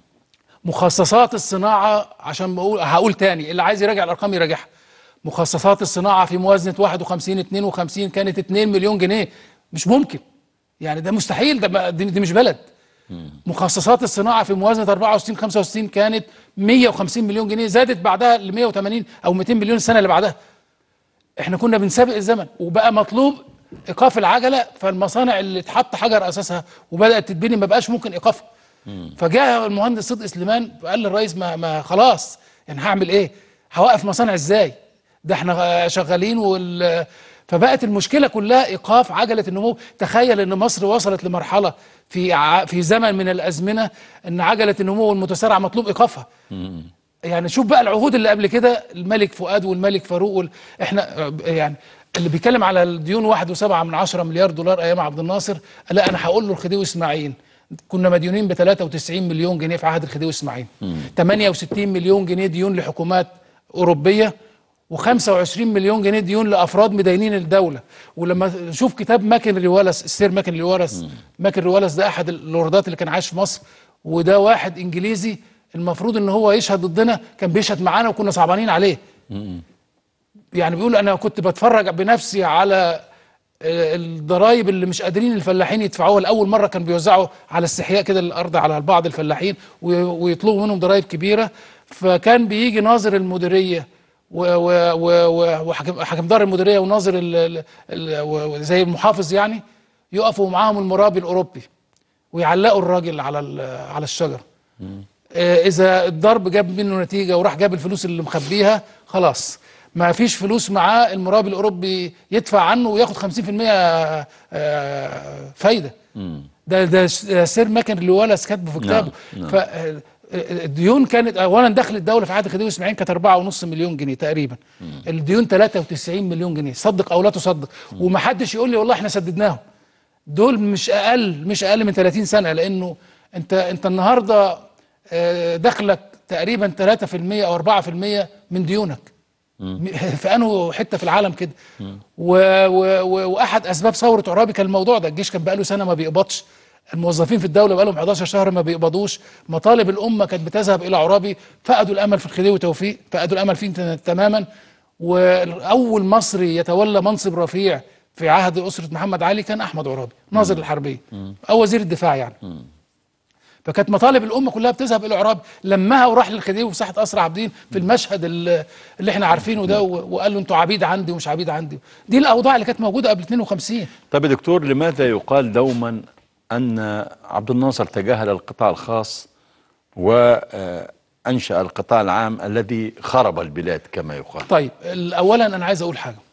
مخصصات الصناعه عشان بقول هقول تاني اللي عايز يراجع الارقام يراجعها مخصصات الصناعه في موازنه 51 52 كانت 2 مليون جنيه مش ممكن يعني ده مستحيل ده ما- دي, دي مش بلد مخصصات الصناعه في موازنه 64 65 كانت 150 مليون جنيه زادت بعدها ل 180 او 200 مليون السنه اللي بعدها احنا كنا بنسابق الزمن وبقى مطلوب ايقاف العجله فالمصانع اللي اتحط حجر اساسها وبدات تتبني ما بقاش ممكن ايقافها فجاء المهندس صدقي سليمان قال للرئيس ما, ما خلاص يعني هعمل ايه هوقف مصانع ازاي ده احنا شغالين وال فبقت المشكله كلها ايقاف عجله النمو تخيل ان مصر وصلت لمرحله في ع... في زمن من الازمنه ان عجله النمو المتسارع مطلوب ايقافها يعني شوف بقى العهود اللي قبل كده الملك فؤاد والملك فاروق وال... احنا آه، يعني اللي بيتكلم على الديون واحد وسبعة من عشرة مليار دولار ايام عبد الناصر لا انا هقول له الخديوي اسماعيل كنا مديونين ب 93 مليون جنيه في عهد الخديوي اسماعيل 68 مليون جنيه ديون لحكومات اوروبيه و25 مليون جنيه ديون لافراد مدينين الدوله ولما نشوف كتاب ماكن ريوالس السير ماكن ريوالس ماكن ريوالس ده احد اللوردات اللي كان عايش في مصر وده واحد انجليزي المفروض ان هو يشهد ضدنا كان بيشهد معانا وكنا صعبانين عليه يعني بيقول انا كنت بتفرج بنفسي على آه، الضرايب اللي مش قادرين الفلاحين يدفعوها لاول مره كان بيوزعوا على استحياء كده الارض على بعض الفلاحين وي- ويطلبوا منهم ضرايب كبيره فكان بيجي ناظر المديريه و- و- و- و- وحكم حكم دار المديريه وناظر ال- ال- ال- و- و- زي المحافظ يعني يقفوا معاهم المرابي الاوروبي ويعلقوا الراجل على ال- على الشجر آه، اذا الضرب جاب منه نتيجه وراح جاب الفلوس اللي مخبيها خلاص ما فيش فلوس معاه المرابي الاوروبي يدفع عنه وياخد 50% آه، فايده ده ده س- ده سير ماكن لوالس كاتبه في كتابه نعم. ف آه، الديون كانت اولا دخل الدوله في عهد خديوي اسماعيل كانت 4.5 مليون جنيه تقريبا الديون 93 مليون جنيه صدق او لا تصدق ومحدش يقول لي والله احنا سددناهم دول مش اقل مش اقل من 30 سنه لانه انت انت النهارده آه، دخلك تقريبا 3% او 4% من ديونك م- في انه حته في العالم كده و و و واحد اسباب ثوره عرابي كان الموضوع ده الجيش كان بقاله سنه ما بيقبضش الموظفين في الدوله بقالهم 11 شهر ما بيقبضوش مطالب الامه كانت بتذهب الى عرابي فقدوا الامل في الخديوي توفيق فقدوا الامل فيه ت- تماما واول مصري يتولى منصب رفيع في عهد اسره محمد علي كان احمد عرابي ناظر الحربيه او وزير الدفاع يعني فكانت مطالب الامه كلها بتذهب الى عرابي لمها وراح للخديوي في ساحه اسرى عابدين في المشهد اللي اللي احنا عارفينه ده و- وقال له انتوا عبيد عندي ومش عبيد عندي دي الاوضاع اللي كانت موجوده قبل 52 طيب يا دكتور لماذا يقال دوما أن عبد الناصر تجاهل القطاع الخاص وأنشأ القطاع العام الذي خرب البلاد كما يقال طيب ال- اولا انا عايز اقول حاجه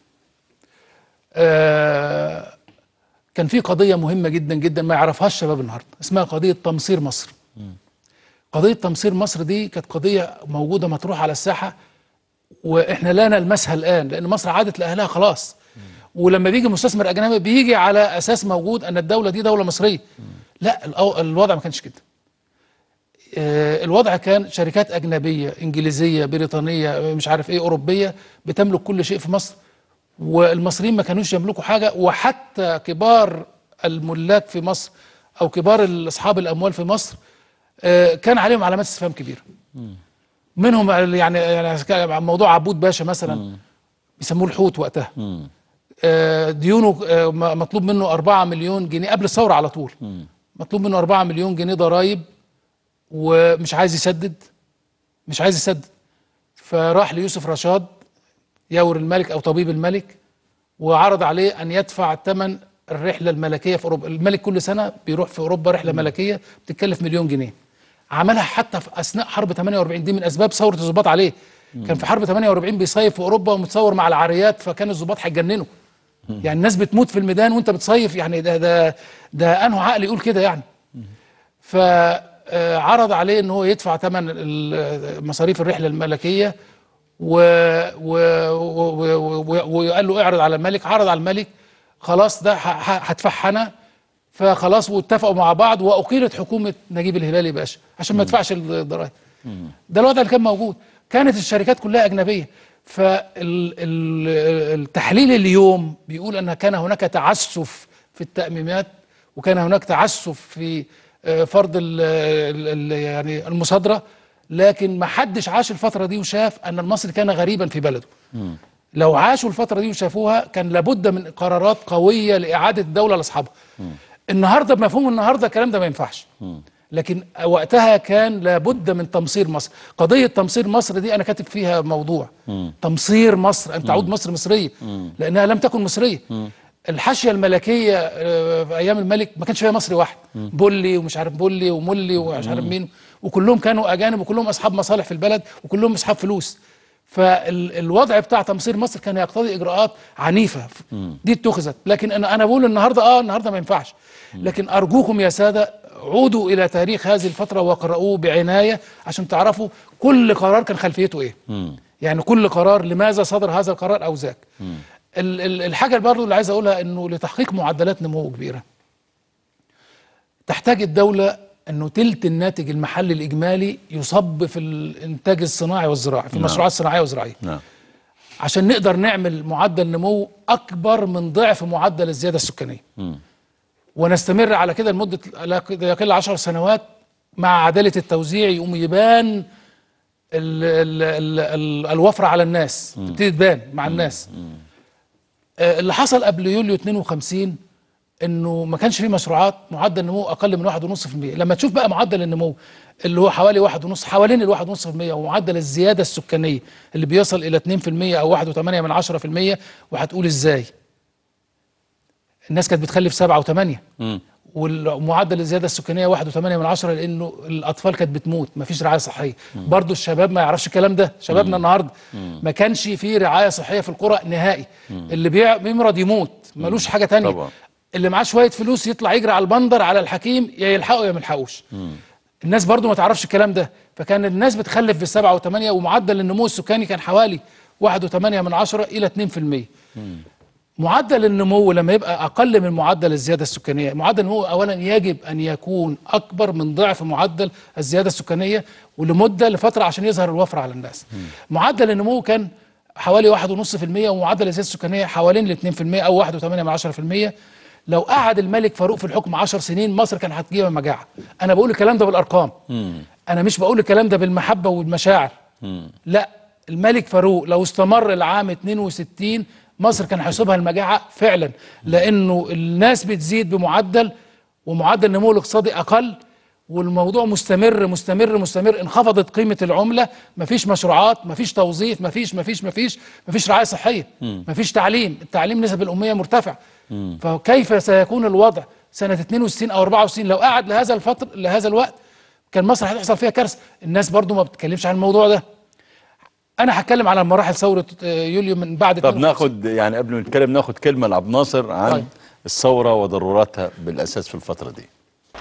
آه كان في قضيه مهمه جدا جدا ما يعرفهاش الشباب النهارده اسمها قضيه تمصير مصر قضيه تمصير مصر دي كانت قضيه موجوده مطروحه على الساحه واحنا لا نلمسها الان لان مصر عادت لاهلها خلاص ولما بيجي مستثمر اجنبي بيجي على اساس موجود ان الدوله دي دوله مصريه لا الأو- الوضع ما كانش كده آه، الوضع كان شركات أجنبية إنجليزية بريطانية مش عارف إيه أوروبية بتملك كل شيء في مصر والمصريين ما كانوش يملكوا حاجة وحتى كبار الملاك في مصر أو كبار أصحاب الأموال في مصر آه، كان عليهم علامات استفهام كبيرة منهم يعني يعني كان موضوع عبود باشا مثلا بيسموه الحوت وقتها آه، ديونه آه، م- مطلوب منه 4 مليون جنيه قبل الثورة على طول مطلوب منه 4 مليون جنيه ضرائب ومش عايز يسدد مش عايز يسدد فراح ليوسف رشاد يور الملك او طبيب الملك وعرض عليه ان يدفع ثمن الرحله الملكيه في اوروبا الملك كل سنه بيروح في اوروبا رحله ملكيه بتتكلف مليون جنيه عملها حتى في اثناء حرب 48 دي من اسباب ثوره الضباط عليه كان في حرب 48 بيصيف في اوروبا ومتصور مع العاريات فكان الضباط هيتجننوا يعني الناس بتموت في الميدان وانت بتصيف يعني ده ده ده انه عقل يقول كده يعني فعرض عليه ان هو يدفع ثمن ال- مصاريف الرحله الملكيه و و و و وقال له اعرض على الملك عرض على الملك خلاص ده ه- ه- هدفعها انا فخلاص واتفقوا مع بعض واقيلت حكومه نجيب الهلالي باشا عشان ما يدفعش الضرائب ده الوضع اللي كان موجود كانت الشركات كلها اجنبيه فالتحليل اليوم بيقول ان كان هناك تعسف في التاميمات وكان هناك تعسف في آه، فرض ال ال ال يعني المصادره لكن ما حدش عاش الفتره دي وشاف ان المصري كان غريبا في بلده لو عاشوا الفتره دي وشافوها كان لابد من قرارات قويه لاعاده الدوله لاصحابها النهارده بمفهوم النهارده الكلام ده ما ينفعش لكن وقتها كان لابد من تمصير مصر قضيه تمصير مصر دي انا كاتب فيها موضوع تمصير مصر ان تعود مصر مصريه لانها لم تكن مصريه الحاشيه الملكيه آه، في ايام الملك ما كانش فيها مصري واحد بولي ومش عارف بولي وملي ومش عارف مين وكلهم كانوا اجانب وكلهم اصحاب مصالح في البلد وكلهم اصحاب فلوس فالوضع بتاع تمصير مصر كان يقتضي اجراءات عنيفه دي اتخذت لكن انا انا بقول النهارده اه النهارده ما ينفعش لكن ارجوكم يا ساده عودوا الى تاريخ هذه الفتره واقرؤوه بعنايه عشان تعرفوا كل قرار كان خلفيته ايه يعني كل قرار لماذا صدر هذا القرار او ذاك ال- ال- الحاجه برضه اللي عايز اقولها انه لتحقيق معدلات نمو كبيره تحتاج الدوله انه تلت الناتج المحلي الاجمالي يصب في الانتاج الصناعي والزراعي في نعم. المشروعات الصناعيه والزراعيه نعم عشان نقدر نعمل معدل نمو اكبر من ضعف معدل الزياده السكانيه مم. ونستمر على كده لمده لا يقل 10 سنوات مع عداله التوزيع يقوم يبان ال ال ال ال الوفره على الناس تبتدي تبان مع الناس آه، اللي حصل قبل يوليو 52 انه ما كانش فيه مشروعات معدل نمو اقل من 1.5% لما تشوف بقى معدل النمو اللي هو حوالي 1.5 حوالين ال 1.5% ومعدل الزياده السكانيه اللي بيصل الى 2% او 1.8 من 10% وهتقول ازاي الناس كانت بتخلف 7 و8 مم. ومعدل الزياده السكانيه 1.8 من عشرة لانه الاطفال كانت بتموت ما فيش رعايه صحيه برضو الشباب ما يعرفش الكلام ده شبابنا النهارده ما كانش في رعايه صحيه في القرى نهائي اللي بيع- بيمرض يموت ملوش حاجه تانية طبعا. اللي معاه شويه فلوس يطلع يجري على البندر على الحكيم يا يلحقه يا ما يلحقوش الناس برضو ما تعرفش الكلام ده فكان الناس بتخلف بالسبعة وثمانية ومعدل النمو السكاني كان حوالي واحد وثمانية من عشرة إلى 2 في المية معدل النمو لما يبقى أقل من معدل الزيادة السكانية معدل النمو أولا يجب أن يكون أكبر من ضعف معدل الزيادة السكانية ولمدة لفترة عشان يظهر الوفرة على الناس معدل النمو كان حوالي واحد ونص في المية ومعدل الزيادة السكانية حوالين الاثنين في المية أو واحد وثمانية من عشرة في المية لو قعد الملك فاروق في الحكم عشر سنين مصر كان هتجيب مجاعة أنا بقول الكلام ده بالأرقام أنا مش بقول الكلام ده بالمحبة والمشاعر لا الملك فاروق لو استمر العام 62 مصر كان هيصيبها المجاعة فعلا لأنه الناس بتزيد بمعدل ومعدل النمو الاقتصادي أقل والموضوع مستمر مستمر مستمر انخفضت قيمة العملة مفيش مشروعات مفيش توظيف مفيش مفيش مفيش مفيش رعاية صحية مفيش تعليم التعليم نسب الأمية مرتفعة فكيف سيكون الوضع سنة 62 أو 64 لو قعد لهذا الفتر لهذا الوقت كان مصر هتحصل فيها كارثة الناس برضو ما بتتكلمش عن الموضوع ده انا هتكلم على مراحل ثوره آه، يوليو من بعد طب 52. ناخد يعني قبل ما نتكلم ناخد كلمه لعبد الناصر عن طيب. الثوره وضروراتها بالاساس في الفتره دي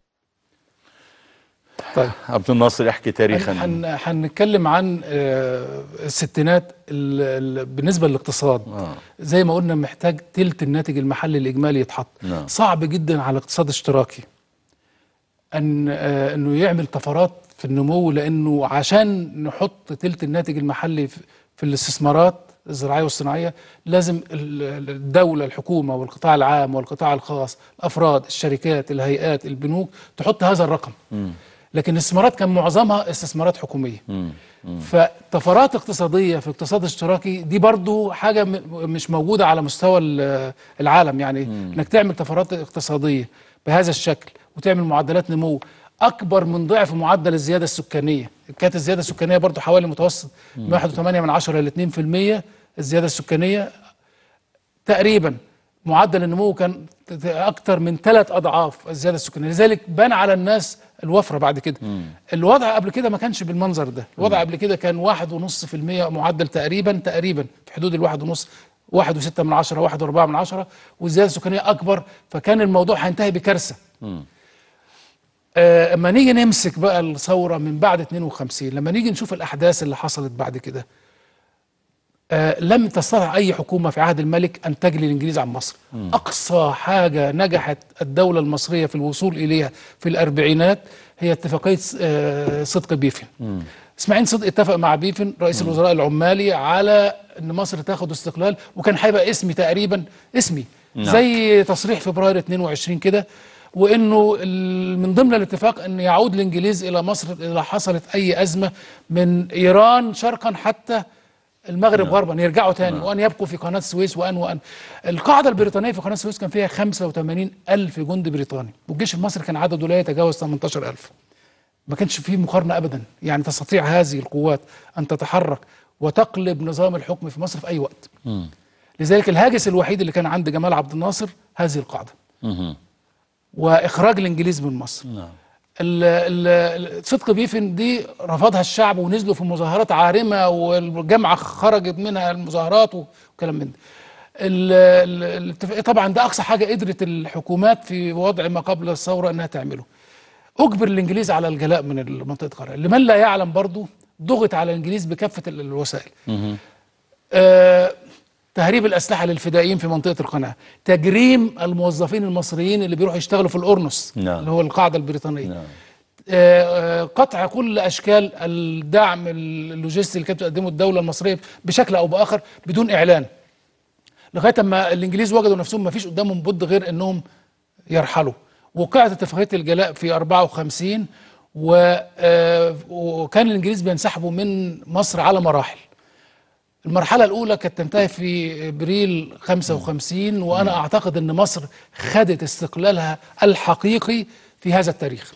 طيب عبد الناصر يحكي تاريخا هن- هن- هنتكلم عن آه، الستينات ال- ال- بالنسبه للاقتصاد آه. زي ما قلنا محتاج تلت الناتج المحلي الاجمالي يتحط نعم. صعب جدا على الاقتصاد الاشتراكي ان آه، انه يعمل طفرات في النمو لانه عشان نحط تلت الناتج المحلي في في الاستثمارات الزراعيه والصناعيه لازم ال- ال- الدوله الحكومه والقطاع العام والقطاع الخاص الافراد الشركات الهيئات البنوك تحط هذا الرقم لكن الاستثمارات كان معظمها استثمارات حكوميه فطفرات اقتصاديه في اقتصاد اشتراكي دي برضو حاجه م- مش موجوده على مستوى ال- العالم يعني انك تعمل طفرات اقتصاديه بهذا الشكل وتعمل معدلات نمو اكبر من ضعف معدل الزياده السكانيه كانت الزياده السكانيه برضو حوالي متوسط من 1.8 من 10 ل 2% الزياده السكانيه تقريبا معدل النمو كان ت- ت- اكتر من ثلاث اضعاف الزياده السكانيه لذلك بان على الناس الوفره بعد كده الوضع قبل كده ما كانش بالمنظر ده الوضع قبل كده كان واحد ونص في المية معدل تقريبا تقريبا في حدود الواحد ونص واحد وستة من عشرة واحد واربعة من عشرة والزيادة السكانية أكبر فكان الموضوع هينتهي بكارثة آه، اما نيجي نمسك بقى الثوره من بعد 52 لما نيجي نشوف الاحداث اللي حصلت بعد كده آه، لم تستطع اي حكومه في عهد الملك ان تجلي الانجليز عن مصر اقصى حاجه نجحت الدوله المصريه في الوصول اليها في الاربعينات هي اتفاقيه آه، صدق بيفن اسماعيل صدق اتفق مع بيفن رئيس الوزراء العمالي على ان مصر تاخد استقلال وكان هيبقى اسمي تقريبا اسمي نعم. زي تصريح فبراير 22 كده وانه ال- من ضمن الاتفاق ان يعود الانجليز الى مصر اذا حصلت اي ازمه من ايران شرقا حتى المغرب غربا يرجعوا تاني وان يبقوا في قناه السويس وان وان القاعده البريطانيه في قناه السويس كان فيها 85 الف جندي بريطاني والجيش المصري كان عدده لا يتجاوز 18 الف ما كانش فيه مقارنه ابدا يعني تستطيع هذه القوات ان تتحرك وتقلب نظام الحكم في مصر في اي وقت لذلك الهاجس الوحيد اللي كان عند جمال عبد الناصر هذه القاعده واخراج الانجليز من مصر نعم ال- ال- صدق بيفن دي رفضها الشعب ونزلوا في مظاهرات عارمه والجامعه خرجت منها المظاهرات وكلام من ده ال- ال- الاتفاق- طبعا ده اقصى حاجه قدرت الحكومات في وضع ما قبل الثوره انها تعمله اجبر الانجليز على الجلاء من منطقه القاهره لمن لا يعلم برضو ضغط على الانجليز بكافه ال- الوسائل آه، تهريب الاسلحه للفدائيين في منطقه القناه تجريم الموظفين المصريين اللي بيروحوا يشتغلوا في القرنص نعم. اللي هو القاعده البريطانيه آه، آه، قطع كل اشكال الدعم اللوجستي اللي كانت بتقدمه الدوله المصريه بشكل او باخر بدون اعلان لغايه اما الانجليز وجدوا نفسهم ما فيش قدامهم بد غير انهم يرحلوا وقعت اتفاقيه الجلاء في 54 و آه، وكان الانجليز بينسحبوا من مصر على مراحل المرحله الاولى كانت تنتهي في ابريل 55 وانا اعتقد ان مصر خدت استقلالها الحقيقي في هذا التاريخ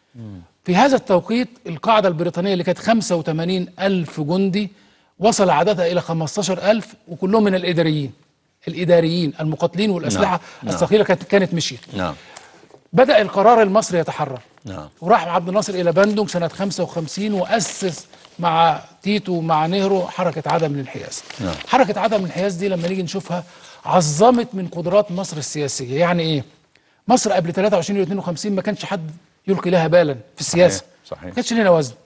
في هذا التوقيت القاعدة البريطانية اللي كانت 85 ألف جندي وصل عددها إلى 15 ألف وكلهم من الإداريين الإداريين المقاتلين والأسلحة نعم، نعم. الثقيلة كانت كانت مشيت نعم بدأ القرار المصري يتحرر نعم وراح عبد الناصر إلى بندق سنة 55 وأسس مع تيتو مع نهرو حركة عدم الانحياز نعم حركة عدم الانحياز دي لما نيجي نشوفها عظمت من قدرات مصر السياسية يعني إيه مصر قبل 23 يوليو 52 ما كانش حد يلقي لها بالا في السياسة صحيح ما كانش لنا وزن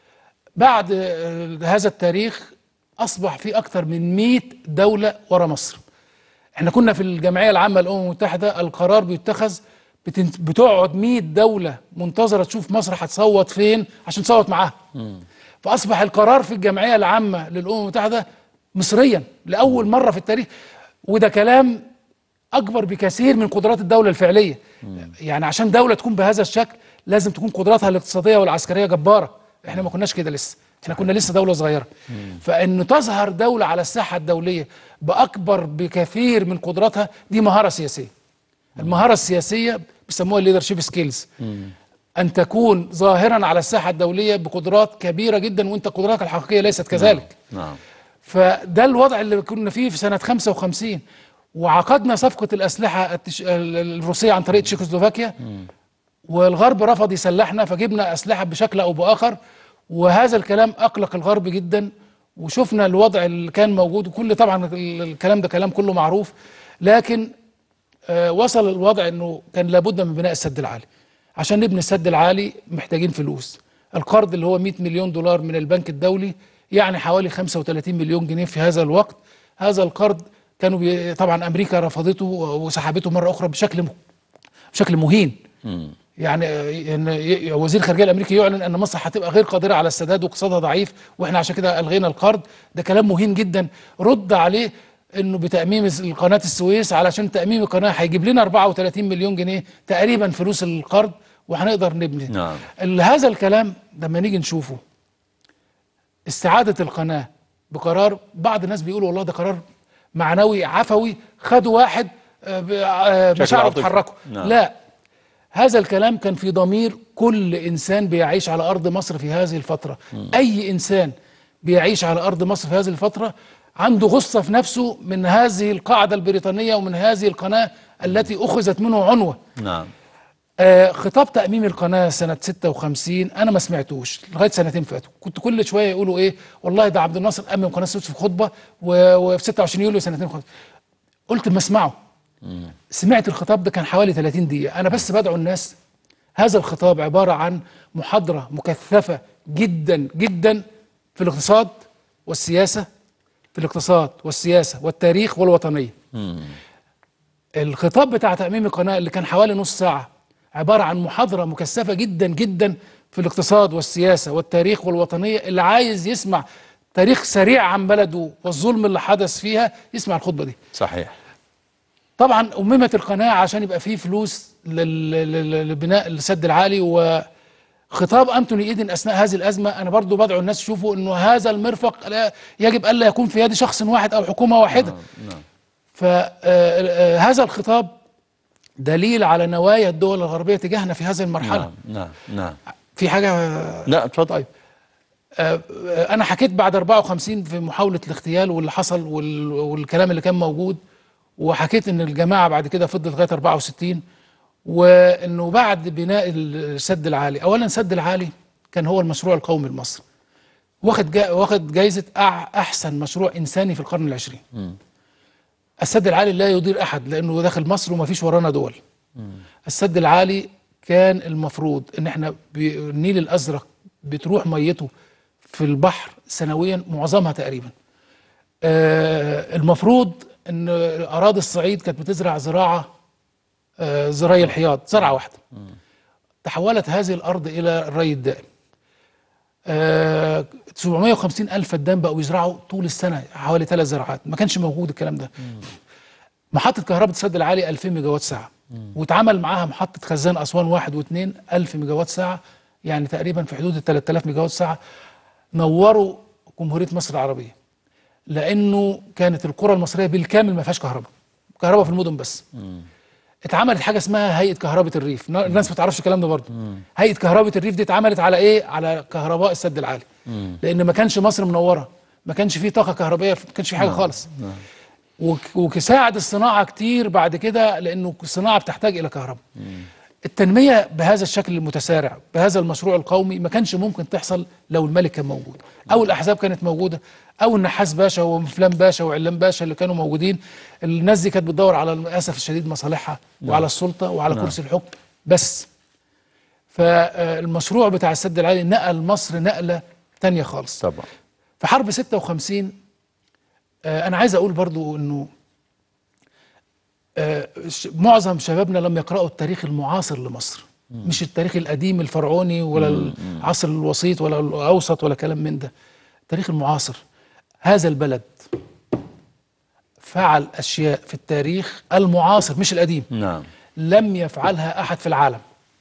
بعد آه، هذا التاريخ اصبح في اكثر من 100 دوله ورا مصر احنا كنا في الجمعيه العامه للامم المتحده القرار بيتخذ بتنت- بتقعد 100 دوله منتظره تشوف مصر هتصوت فين عشان تصوت معاها فاصبح القرار في الجمعيه العامه للامم المتحده مصريا لاول مره في التاريخ وده كلام اكبر بكثير من قدرات الدوله الفعليه يعني عشان دوله تكون بهذا الشكل لازم تكون قدراتها الاقتصاديه والعسكريه جباره احنا ما كناش كده لسه احنا كنا لسه دوله صغيره فان تظهر دوله على الساحه الدوليه باكبر بكثير من قدراتها دي مهاره سياسيه المهاره السياسيه بيسموها الليدرشيب سكيلز ان تكون ظاهرا على الساحه الدوليه بقدرات كبيره جدا وانت قدراتك الحقيقيه ليست كذلك نعم فده الوضع اللي كنا فيه في سنة 55 وعقدنا صفقة الأسلحة التش... ال- الروسية عن طريق تشيكوسلوفاكيا والغرب رفض يسلحنا فجبنا أسلحة بشكل أو بآخر وهذا الكلام أقلق الغرب جدا وشفنا الوضع اللي كان موجود وكل طبعا ال- الكلام ده كلام كله معروف لكن آه، وصل الوضع انه كان لابد من بناء السد العالي عشان نبني السد العالي محتاجين فلوس القرض اللي هو 100 مليون دولار من البنك الدولي يعني حوالي 35 مليون جنيه في هذا الوقت هذا القرض كانوا بي... طبعا امريكا رفضته وسحبته مره اخرى بشكل م... بشكل مهين يعني آه، ان ي- وزير الخارجيه الامريكي يعلن ان مصر هتبقى غير قادره على السداد واقتصادها ضعيف واحنا عشان كده الغينا القرض ده كلام مهين جدا رد عليه انه بتاميم الس- قناه السويس علشان تاميم القناه هيجيب لنا 34 مليون جنيه تقريبا فلوس القرض وهنقدر نبني نعم ال- هذا الكلام لما نيجي نشوفه استعادة القناة بقرار بعض الناس بيقولوا والله ده قرار معنوي عفوي خدوا واحد آه، ب- آه، بشكل مشاعره عاطفي. اتحركوا نعم. لا هذا الكلام كان في ضمير كل إنسان بيعيش على أرض مصر في هذه الفترة أي إنسان بيعيش على أرض مصر في هذه الفترة عنده غصة في نفسه من هذه القاعدة البريطانية ومن هذه القناة التي أخذت منه عنوة نعم آه خطاب تأميم القناة سنة 56 أنا ما سمعتوش لغاية سنتين فاتوا كنت كل شوية يقولوا إيه والله ده عبد الناصر أمم قناة السويس في خطبة و- وفي 26 يوليو سنتين خطبة. قلت ما اسمعه سمعت الخطاب ده كان حوالي 30 دقيقة أنا بس بدعو الناس هذا الخطاب عبارة عن محاضرة مكثفة جدا جدا في الاقتصاد والسياسة في الاقتصاد والسياسة والتاريخ والوطنية الخطاب بتاع تأميم القناة اللي كان حوالي نص ساعة عبارة عن محاضرة مكثفة جدا جدا في الاقتصاد والسياسة والتاريخ والوطنية اللي عايز يسمع تاريخ سريع عن بلده والظلم اللي حدث فيها يسمع الخطبة دي صحيح طبعا أممت القناة عشان يبقى فيه فلوس لل- لل- لبناء السد العالي وخطاب أنتوني إيدن أثناء هذه الأزمة أنا برضو بدعو الناس يشوفوا أنه هذا المرفق لا يجب ألا يكون في يد شخص واحد أو حكومة واحدة نعم فهذا الخطاب دليل على نوايا الدول الغربية تجاهنا في هذه المرحلة نعم نعم نعم في حاجة لا اتفضل طيب آه، آه، أنا حكيت بعد 54 في محاولة الاغتيال واللي حصل وال- والكلام اللي كان موجود وحكيت إن الجماعة بعد كده فضلت لغاية 64 وإنه بعد بناء السد العالي أولا السد العالي كان هو المشروع القومي لمصر واخد جا واخد جايزة أع- أحسن مشروع إنساني في القرن العشرين السد العالي لا يضير أحد لأنه داخل مصر وما فيش ورانا دول السد العالي كان المفروض ان احنا ب- النيل الازرق بتروح ميته في البحر سنويا معظمها تقريبا آه، المفروض ان اراضي الصعيد كانت بتزرع زراعه آه، زراعي الحياض زرعه واحده تحولت هذه الارض الى الري الدائم آه، 750 الف فدان بقوا يزرعوا طول السنه حوالي ثلاث زراعات ما كانش موجود الكلام ده محطه كهرباء السد العالي 2000 ميجا وات ساعه واتعمل معاها محطه خزان اسوان واحد واثنين 1000 ميجا وات ساعه يعني تقريبا في حدود ال 3000 ميجا وات ساعه نوروا جمهوريه مصر العربيه لانه كانت القرى المصريه بالكامل ما فيهاش كهرباء كهرباء في المدن بس اتعملت حاجه اسمها هيئه كهرباء الريف نا- الناس ما تعرفش الكلام ده برضه هيئه كهرباء الريف دي اتعملت على ايه على كهرباء السد العالي لان ما كانش مصر منوره ما كانش فيه طاقه كهربائيه ما كانش فيه حاجه خالص وك- وكساعد الصناعه كتير بعد كده لانه الصناعه بتحتاج الى كهرباء التنميه بهذا الشكل المتسارع بهذا المشروع القومي ما كانش ممكن تحصل لو الملك كان موجود او الاحزاب كانت موجوده او النحاس باشا وفلان باشا وعلام باشا اللي كانوا موجودين الناس دي كانت بتدور على للاسف الشديد مصالحها نعم. وعلى السلطه وعلى نعم. كرسي الحكم بس فالمشروع بتاع السد العالي نقل مصر نقله تانية خالص طبعا في حرب 56 آه، انا عايز اقول برضو انه آه، ش- معظم شبابنا لم يقرأوا التاريخ المعاصر لمصر مش التاريخ القديم الفرعوني ولا العصر الوسيط ولا الاوسط ولا كلام من ده التاريخ المعاصر هذا البلد فعل اشياء في التاريخ المعاصر مش القديم نعم لم يفعلها احد في العالم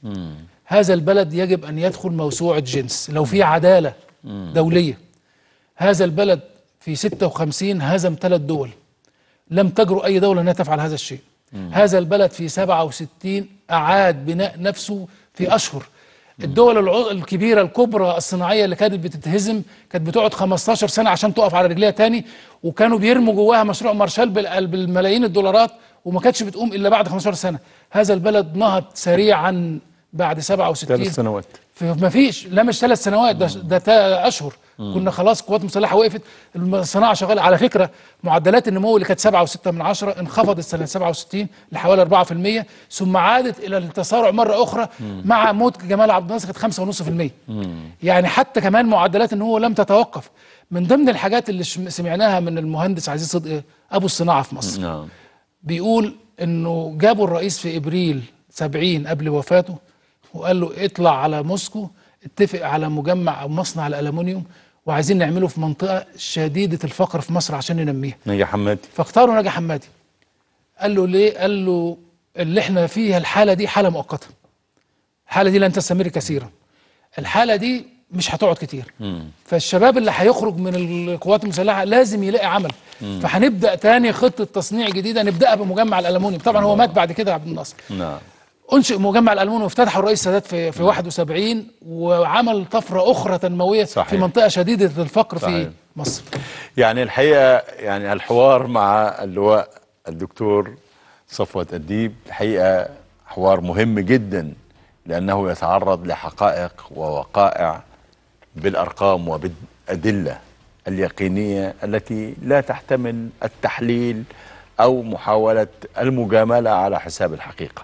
هذا البلد يجب ان يدخل موسوعه جنس لو في عداله دوليه هذا البلد في 56 هزم ثلاث دول لم تجرؤ اي دوله انها تفعل هذا الشيء هذا البلد في 67 اعاد بناء نفسه في اشهر الدول الع- الكبيره الكبرى الصناعيه اللي كانت بتتهزم كانت بتقعد 15 سنه عشان تقف على رجليها تاني وكانوا بيرموا جواها مشروع مارشال بال- بالملايين الدولارات وما كانتش بتقوم الا بعد 15 سنه هذا البلد نهض سريعا بعد 67 ثلاث سنوات ما فيش لا مش ثلاث سنوات ده ده تا- اشهر كنا خلاص قوات مسلحه وقفت الصناعه شغاله على فكره معدلات النمو اللي كانت 7.6 من عشرة انخفضت سنه 67 لحوالي 4% ثم عادت الى التسارع مره اخرى مع موت جمال عبد الناصر كانت 5.5% يعني حتى كمان معدلات النمو لم تتوقف من ضمن الحاجات اللي شم- سمعناها من المهندس عزيز صدقي ابو الصناعه في مصر نعم بيقول انه جابوا الرئيس في ابريل 70 قبل وفاته وقال له اطلع على موسكو اتفق على مجمع او مصنع الالومنيوم وعايزين نعمله في منطقه شديده الفقر في مصر عشان ننميها نجي حمادي فاختاروا نجا حمادي قال له ليه قال له اللي احنا فيها الحاله دي حاله مؤقته الحاله دي لن تستمر كثيرا الحاله دي مش هتقعد كتير فالشباب اللي هيخرج من القوات المسلحه لازم يلاقي عمل مم. فهنبدا تاني خطه تصنيع جديده نبداها بمجمع الالومنيوم طبعا هو مات بعد كده عبد الناصر نعم انشئ مجمع الالومنيوم وافتتحه الرئيس السادات في في 71 وعمل طفره اخرى تنمويه صحيح. في منطقه شديده الفقر صحيح. في مصر يعني الحقيقة يعني الحوار مع اللواء الدكتور صفوت أديب الحقيقة حوار مهم جدا لأنه يتعرض لحقائق ووقائع بالأرقام وبالأدلة اليقينية التي لا تحتمل التحليل أو محاولة المجاملة على حساب الحقيقة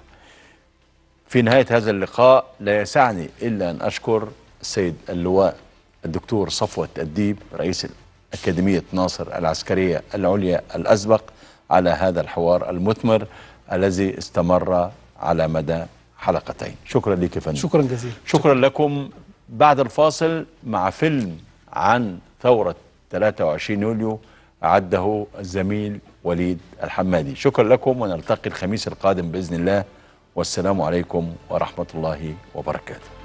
في نهاية هذا اللقاء لا يسعني إلا أن أشكر السيد اللواء الدكتور صفوت الديب رئيس أكاديمية ناصر العسكرية العليا الأسبق على هذا الحوار المثمر الذي استمر على مدى حلقتين شكرا لك يا فندم شكرا جزيلا شكرا لكم بعد الفاصل مع فيلم عن ثورة 23 يوليو أعده الزميل وليد الحمادي شكرا لكم ونلتقي الخميس القادم بإذن الله والسلام عليكم ورحمة الله وبركاته